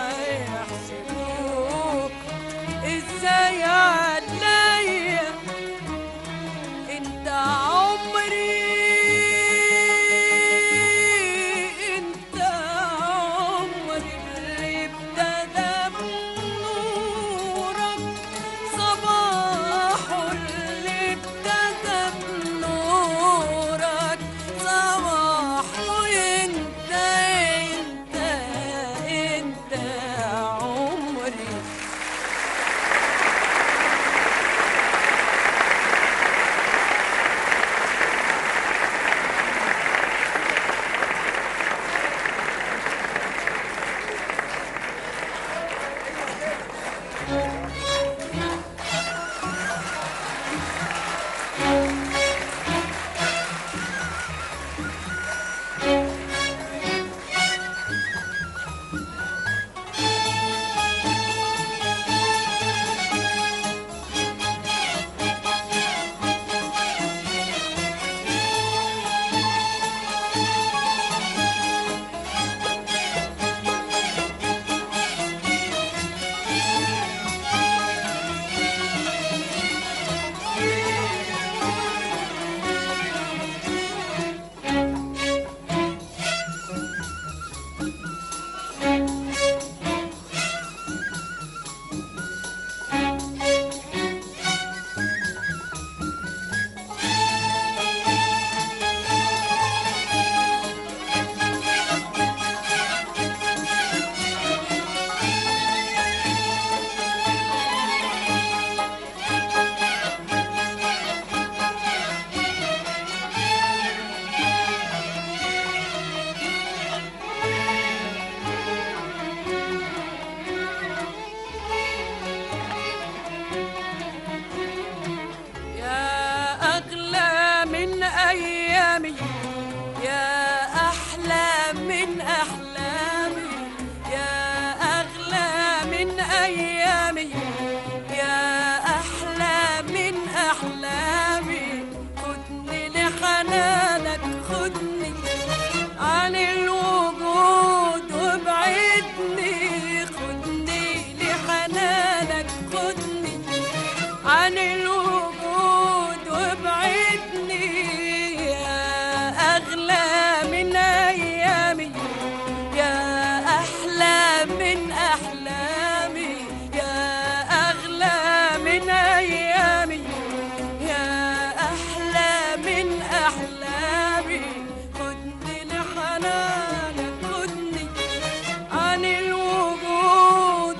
[SPEAKER 2] يحسبوك ازاي عليا انت عمري انت عمري اللي ابتدى بنورك صباحه اللي ابتدى بنورك صباحه انت انت انت عمري يا أغلى من أيامي يا أحلى من أحلامي يا أغلى من أيامي يا أحلى من أحلامي خدني لحنانك خدني عن الوجود وابعدني خدني لحنانك خدني عن الوجود وابعدني يا أغلى من أيامي يا أحلى من أحلامي يا أغلى من أيامي يا أحلى من أحلامي خدني لحنانك خدني عن الوجود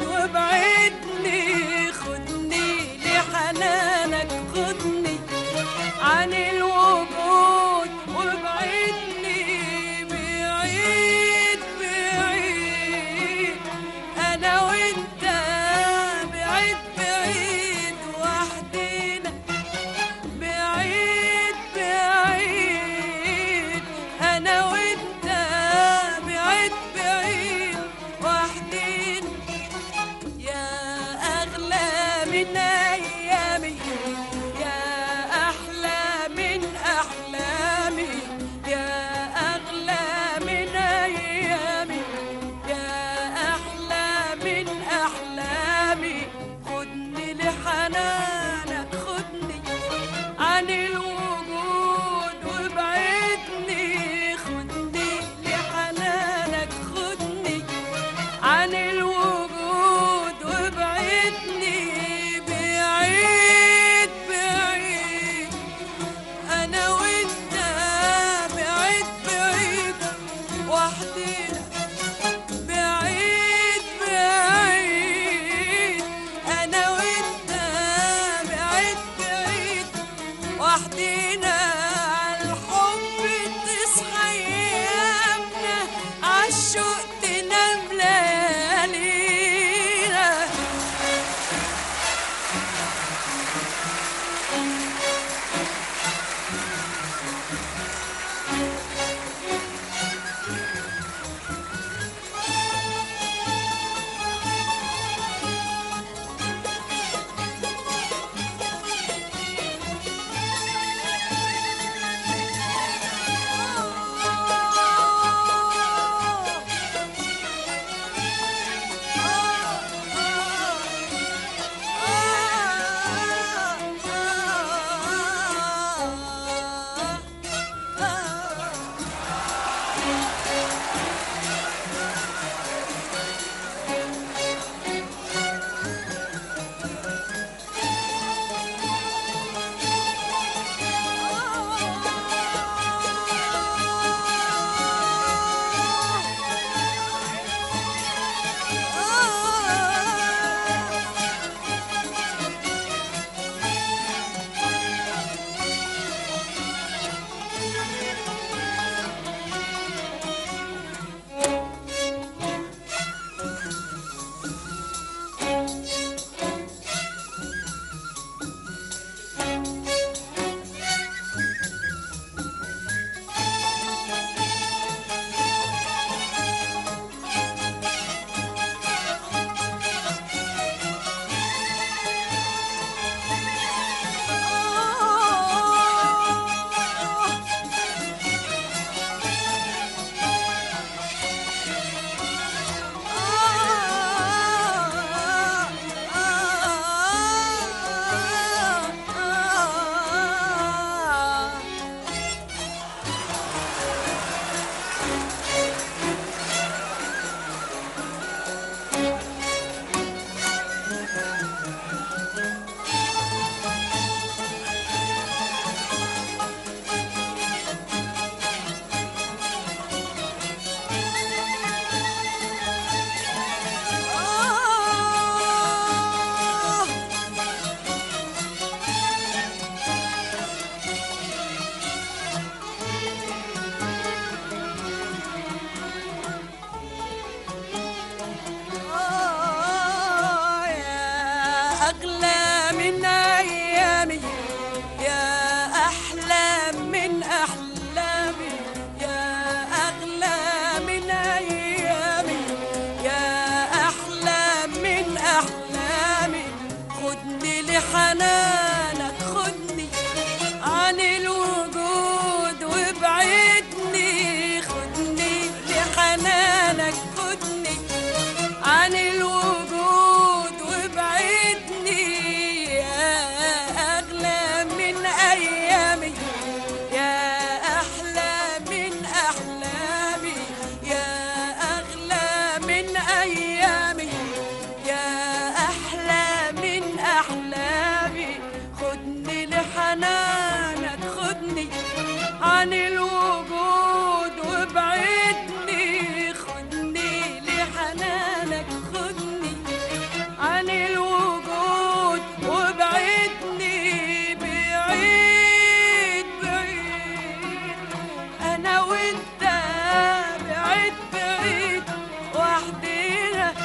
[SPEAKER 2] وابعدني خدني لحنانك خدني عن الوجود وابعدني بعيد بعيد انا وانت بعيد بعيد وحدينا بعيد بعيد عن الوجود وابعدني خدني لحنانك خدني عن الوجود وابعدني بعيد بعيد انا وانت بعيد بعيد وحدينا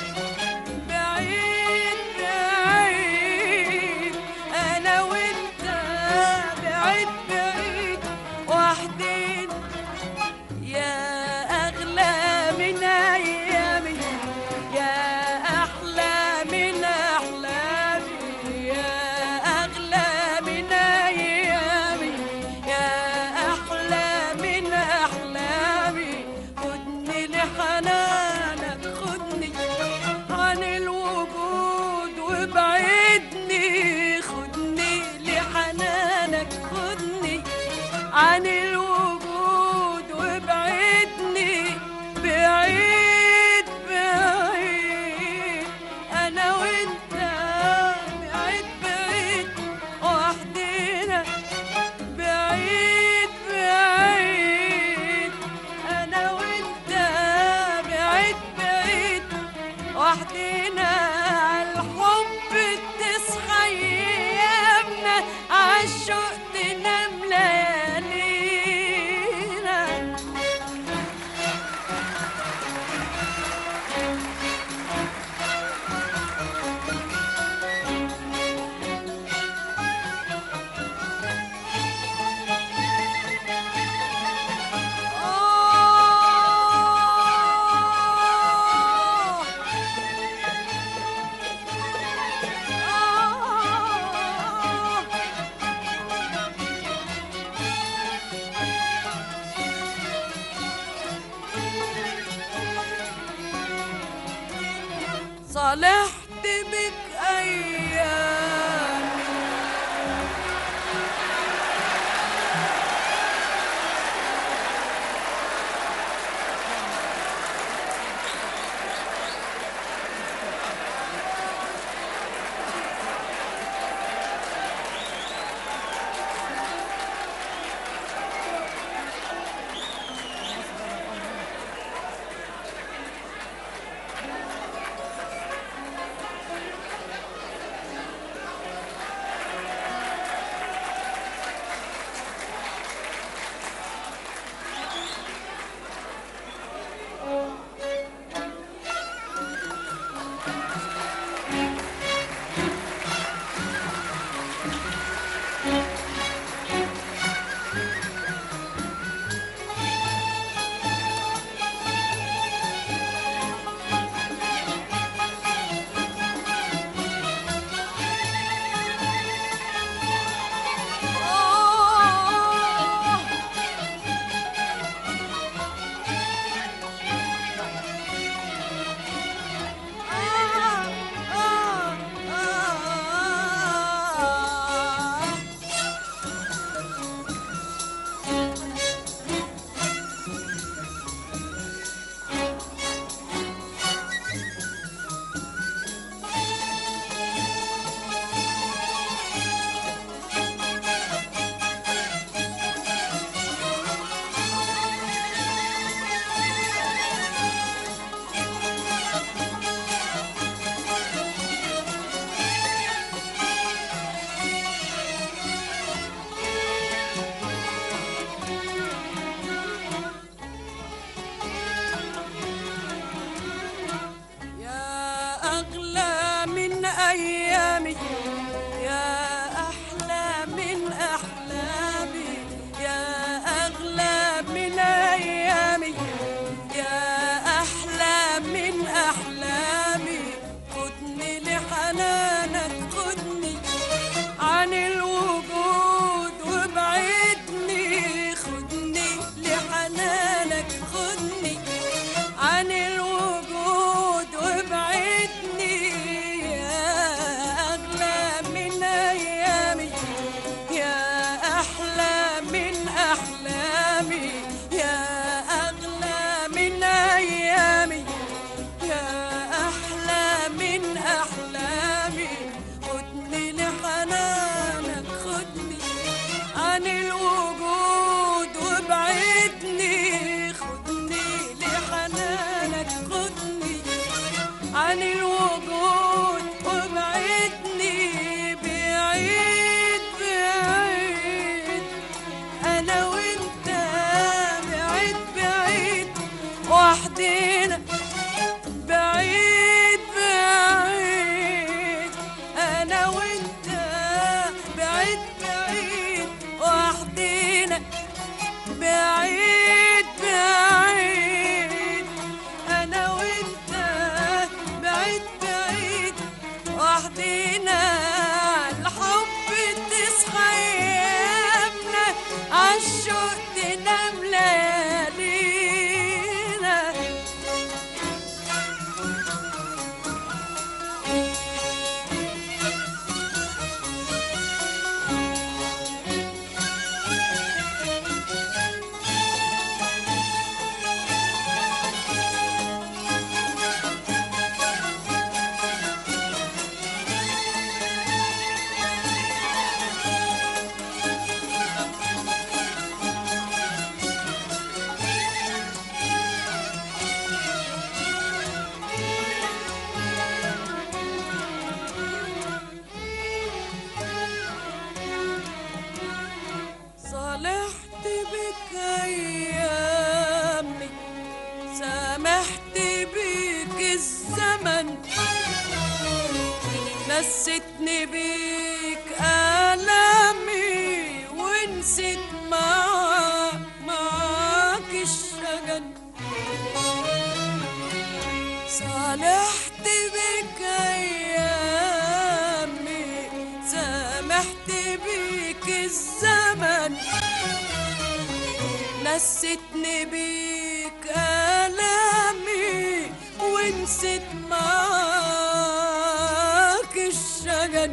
[SPEAKER 2] بعيد بعيد انا وانت بعيد بعيد وحدين يا اغلى من ايامي يا احلى من احلامي يا اغلى من ايامي يا احلى من احلامي خدني لحنانك خدني عن الوجود وابعدني خدني لحنانك خدني عن الوجود وابعدني بعيد بعيد انا وانت بعيد بعيد وحدينا بعيد بعيد انا وانت بعيد بعيد وحدينا الحب تصحى ايامنا عالشوق تنام ليالينا آه آه صالحت بك أيام وحدينا بعيد بعيد انا وانت بعيد بعيد وحدينا بعيد بعيد انا وانت بعيد بعيد وحدينا الحب تصحى ايامنا عالشوق تنام ليالينا صالحت بك ايامي سامحت بيك الزمن نستني بيك آلامي ونسيت معاك معاك الشجن صالحت بك ايامي سامحت بيك الزمن نستني بيك آلامي ونسيت معاك الشجن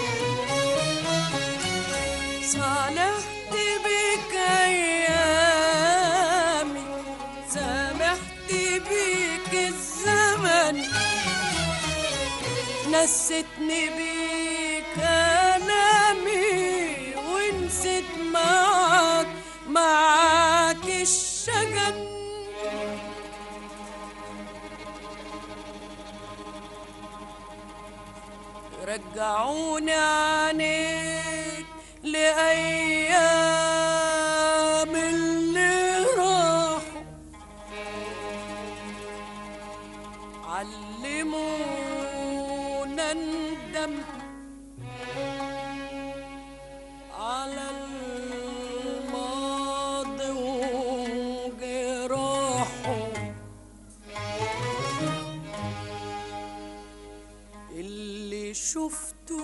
[SPEAKER 2] صالحت بك أيامي سامحت بيك الزمن نستني بيك ألامي ونسيت معاك معاك الشجن رجعوني عنيك لأيام اللي راحوا علمونا ندم على الماضي وجراحه اللي شفته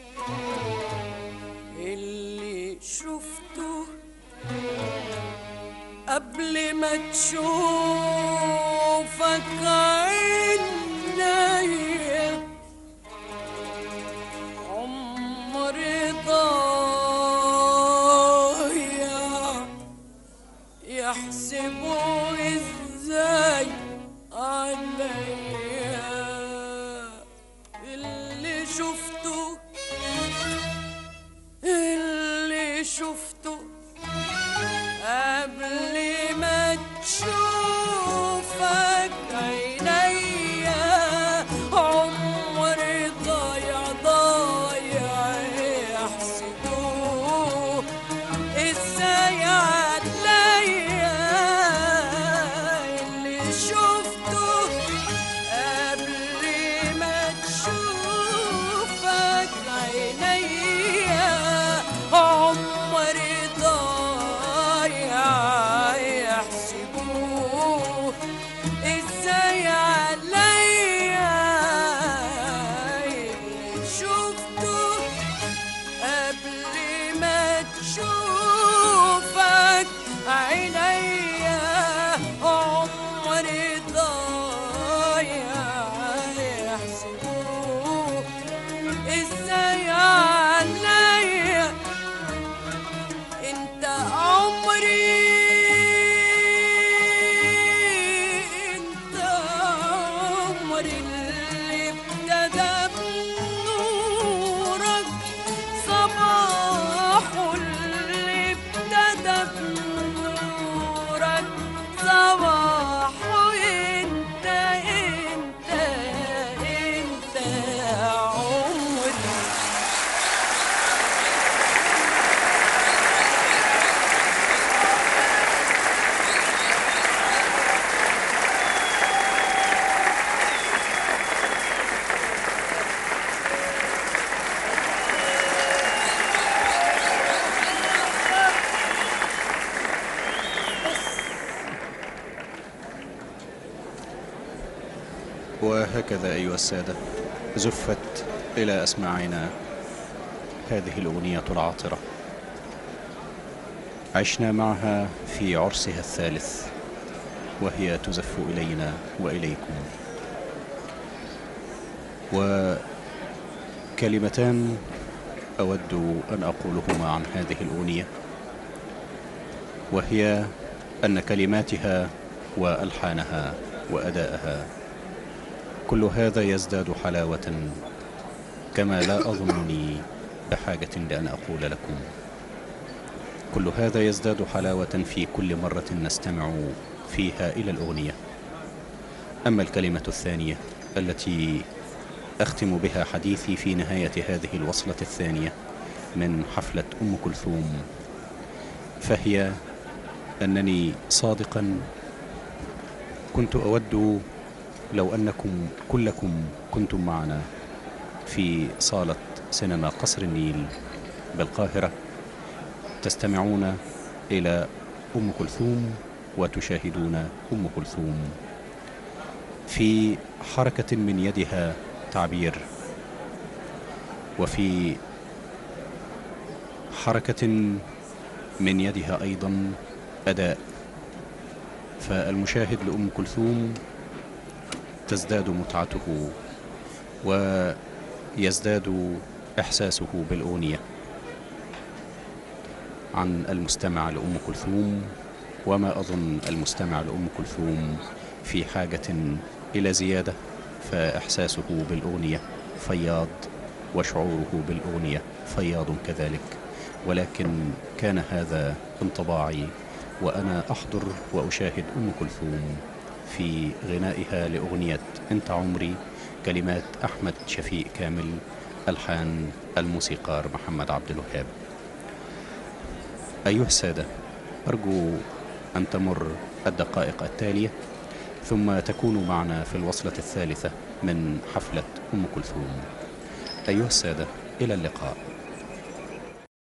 [SPEAKER 2] اللي شفته قبل ما تشوفك عينيا عمري ضايع يحسبوا ازاي عليا اللي شفته اللي شفته قبل ما تشوفك عينيا
[SPEAKER 1] وهكذا أيها السادة زفت إلى أسماعنا هذه الأغنية العاطرة عشنا معها في عرسها الثالث وهي تزف إلينا وإليكم وكلمتان أود أن أقولهما عن هذه الأغنية وهي أن كلماتها وألحانها وأداءها كل هذا يزداد حلاوة كما لا أظنني بحاجة لأن أقول لكم كل هذا يزداد حلاوة في كل مرة نستمع فيها إلى الأغنية أما الكلمة الثانية التي أختم بها حديثي في نهاية هذه الوصلة الثانية من حفلة أم كلثوم فهي أنني صادقا كنت أود لو أنكم كلكم كنتم معنا في صالة سينما قصر النيل بالقاهرة تستمعون إلى أم كلثوم وتشاهدون أم كلثوم في حركة من يدها تعبير وفي حركة من يدها أيضا أداء فالمشاهد لأم كلثوم تزداد متعته ويزداد إحساسه بالأغنية عن المستمع لأم كلثوم وما أظن المستمع لأم كلثوم في حاجة إلى زيادة فإحساسه بالأغنية فياض وشعوره بالأغنية فياض كذلك ولكن كان هذا انطباعي وأنا أحضر وأشاهد أم كلثوم في غنائها لأغنية أنت عمري كلمات أحمد شفيق كامل ألحان الموسيقار محمد عبد الوهاب أيها السادة أرجو أن تمر الدقائق التالية ثم تكونوا معنا في الوصلة الثالثة من حفلة أم كلثوم أيها السادة إلى اللقاء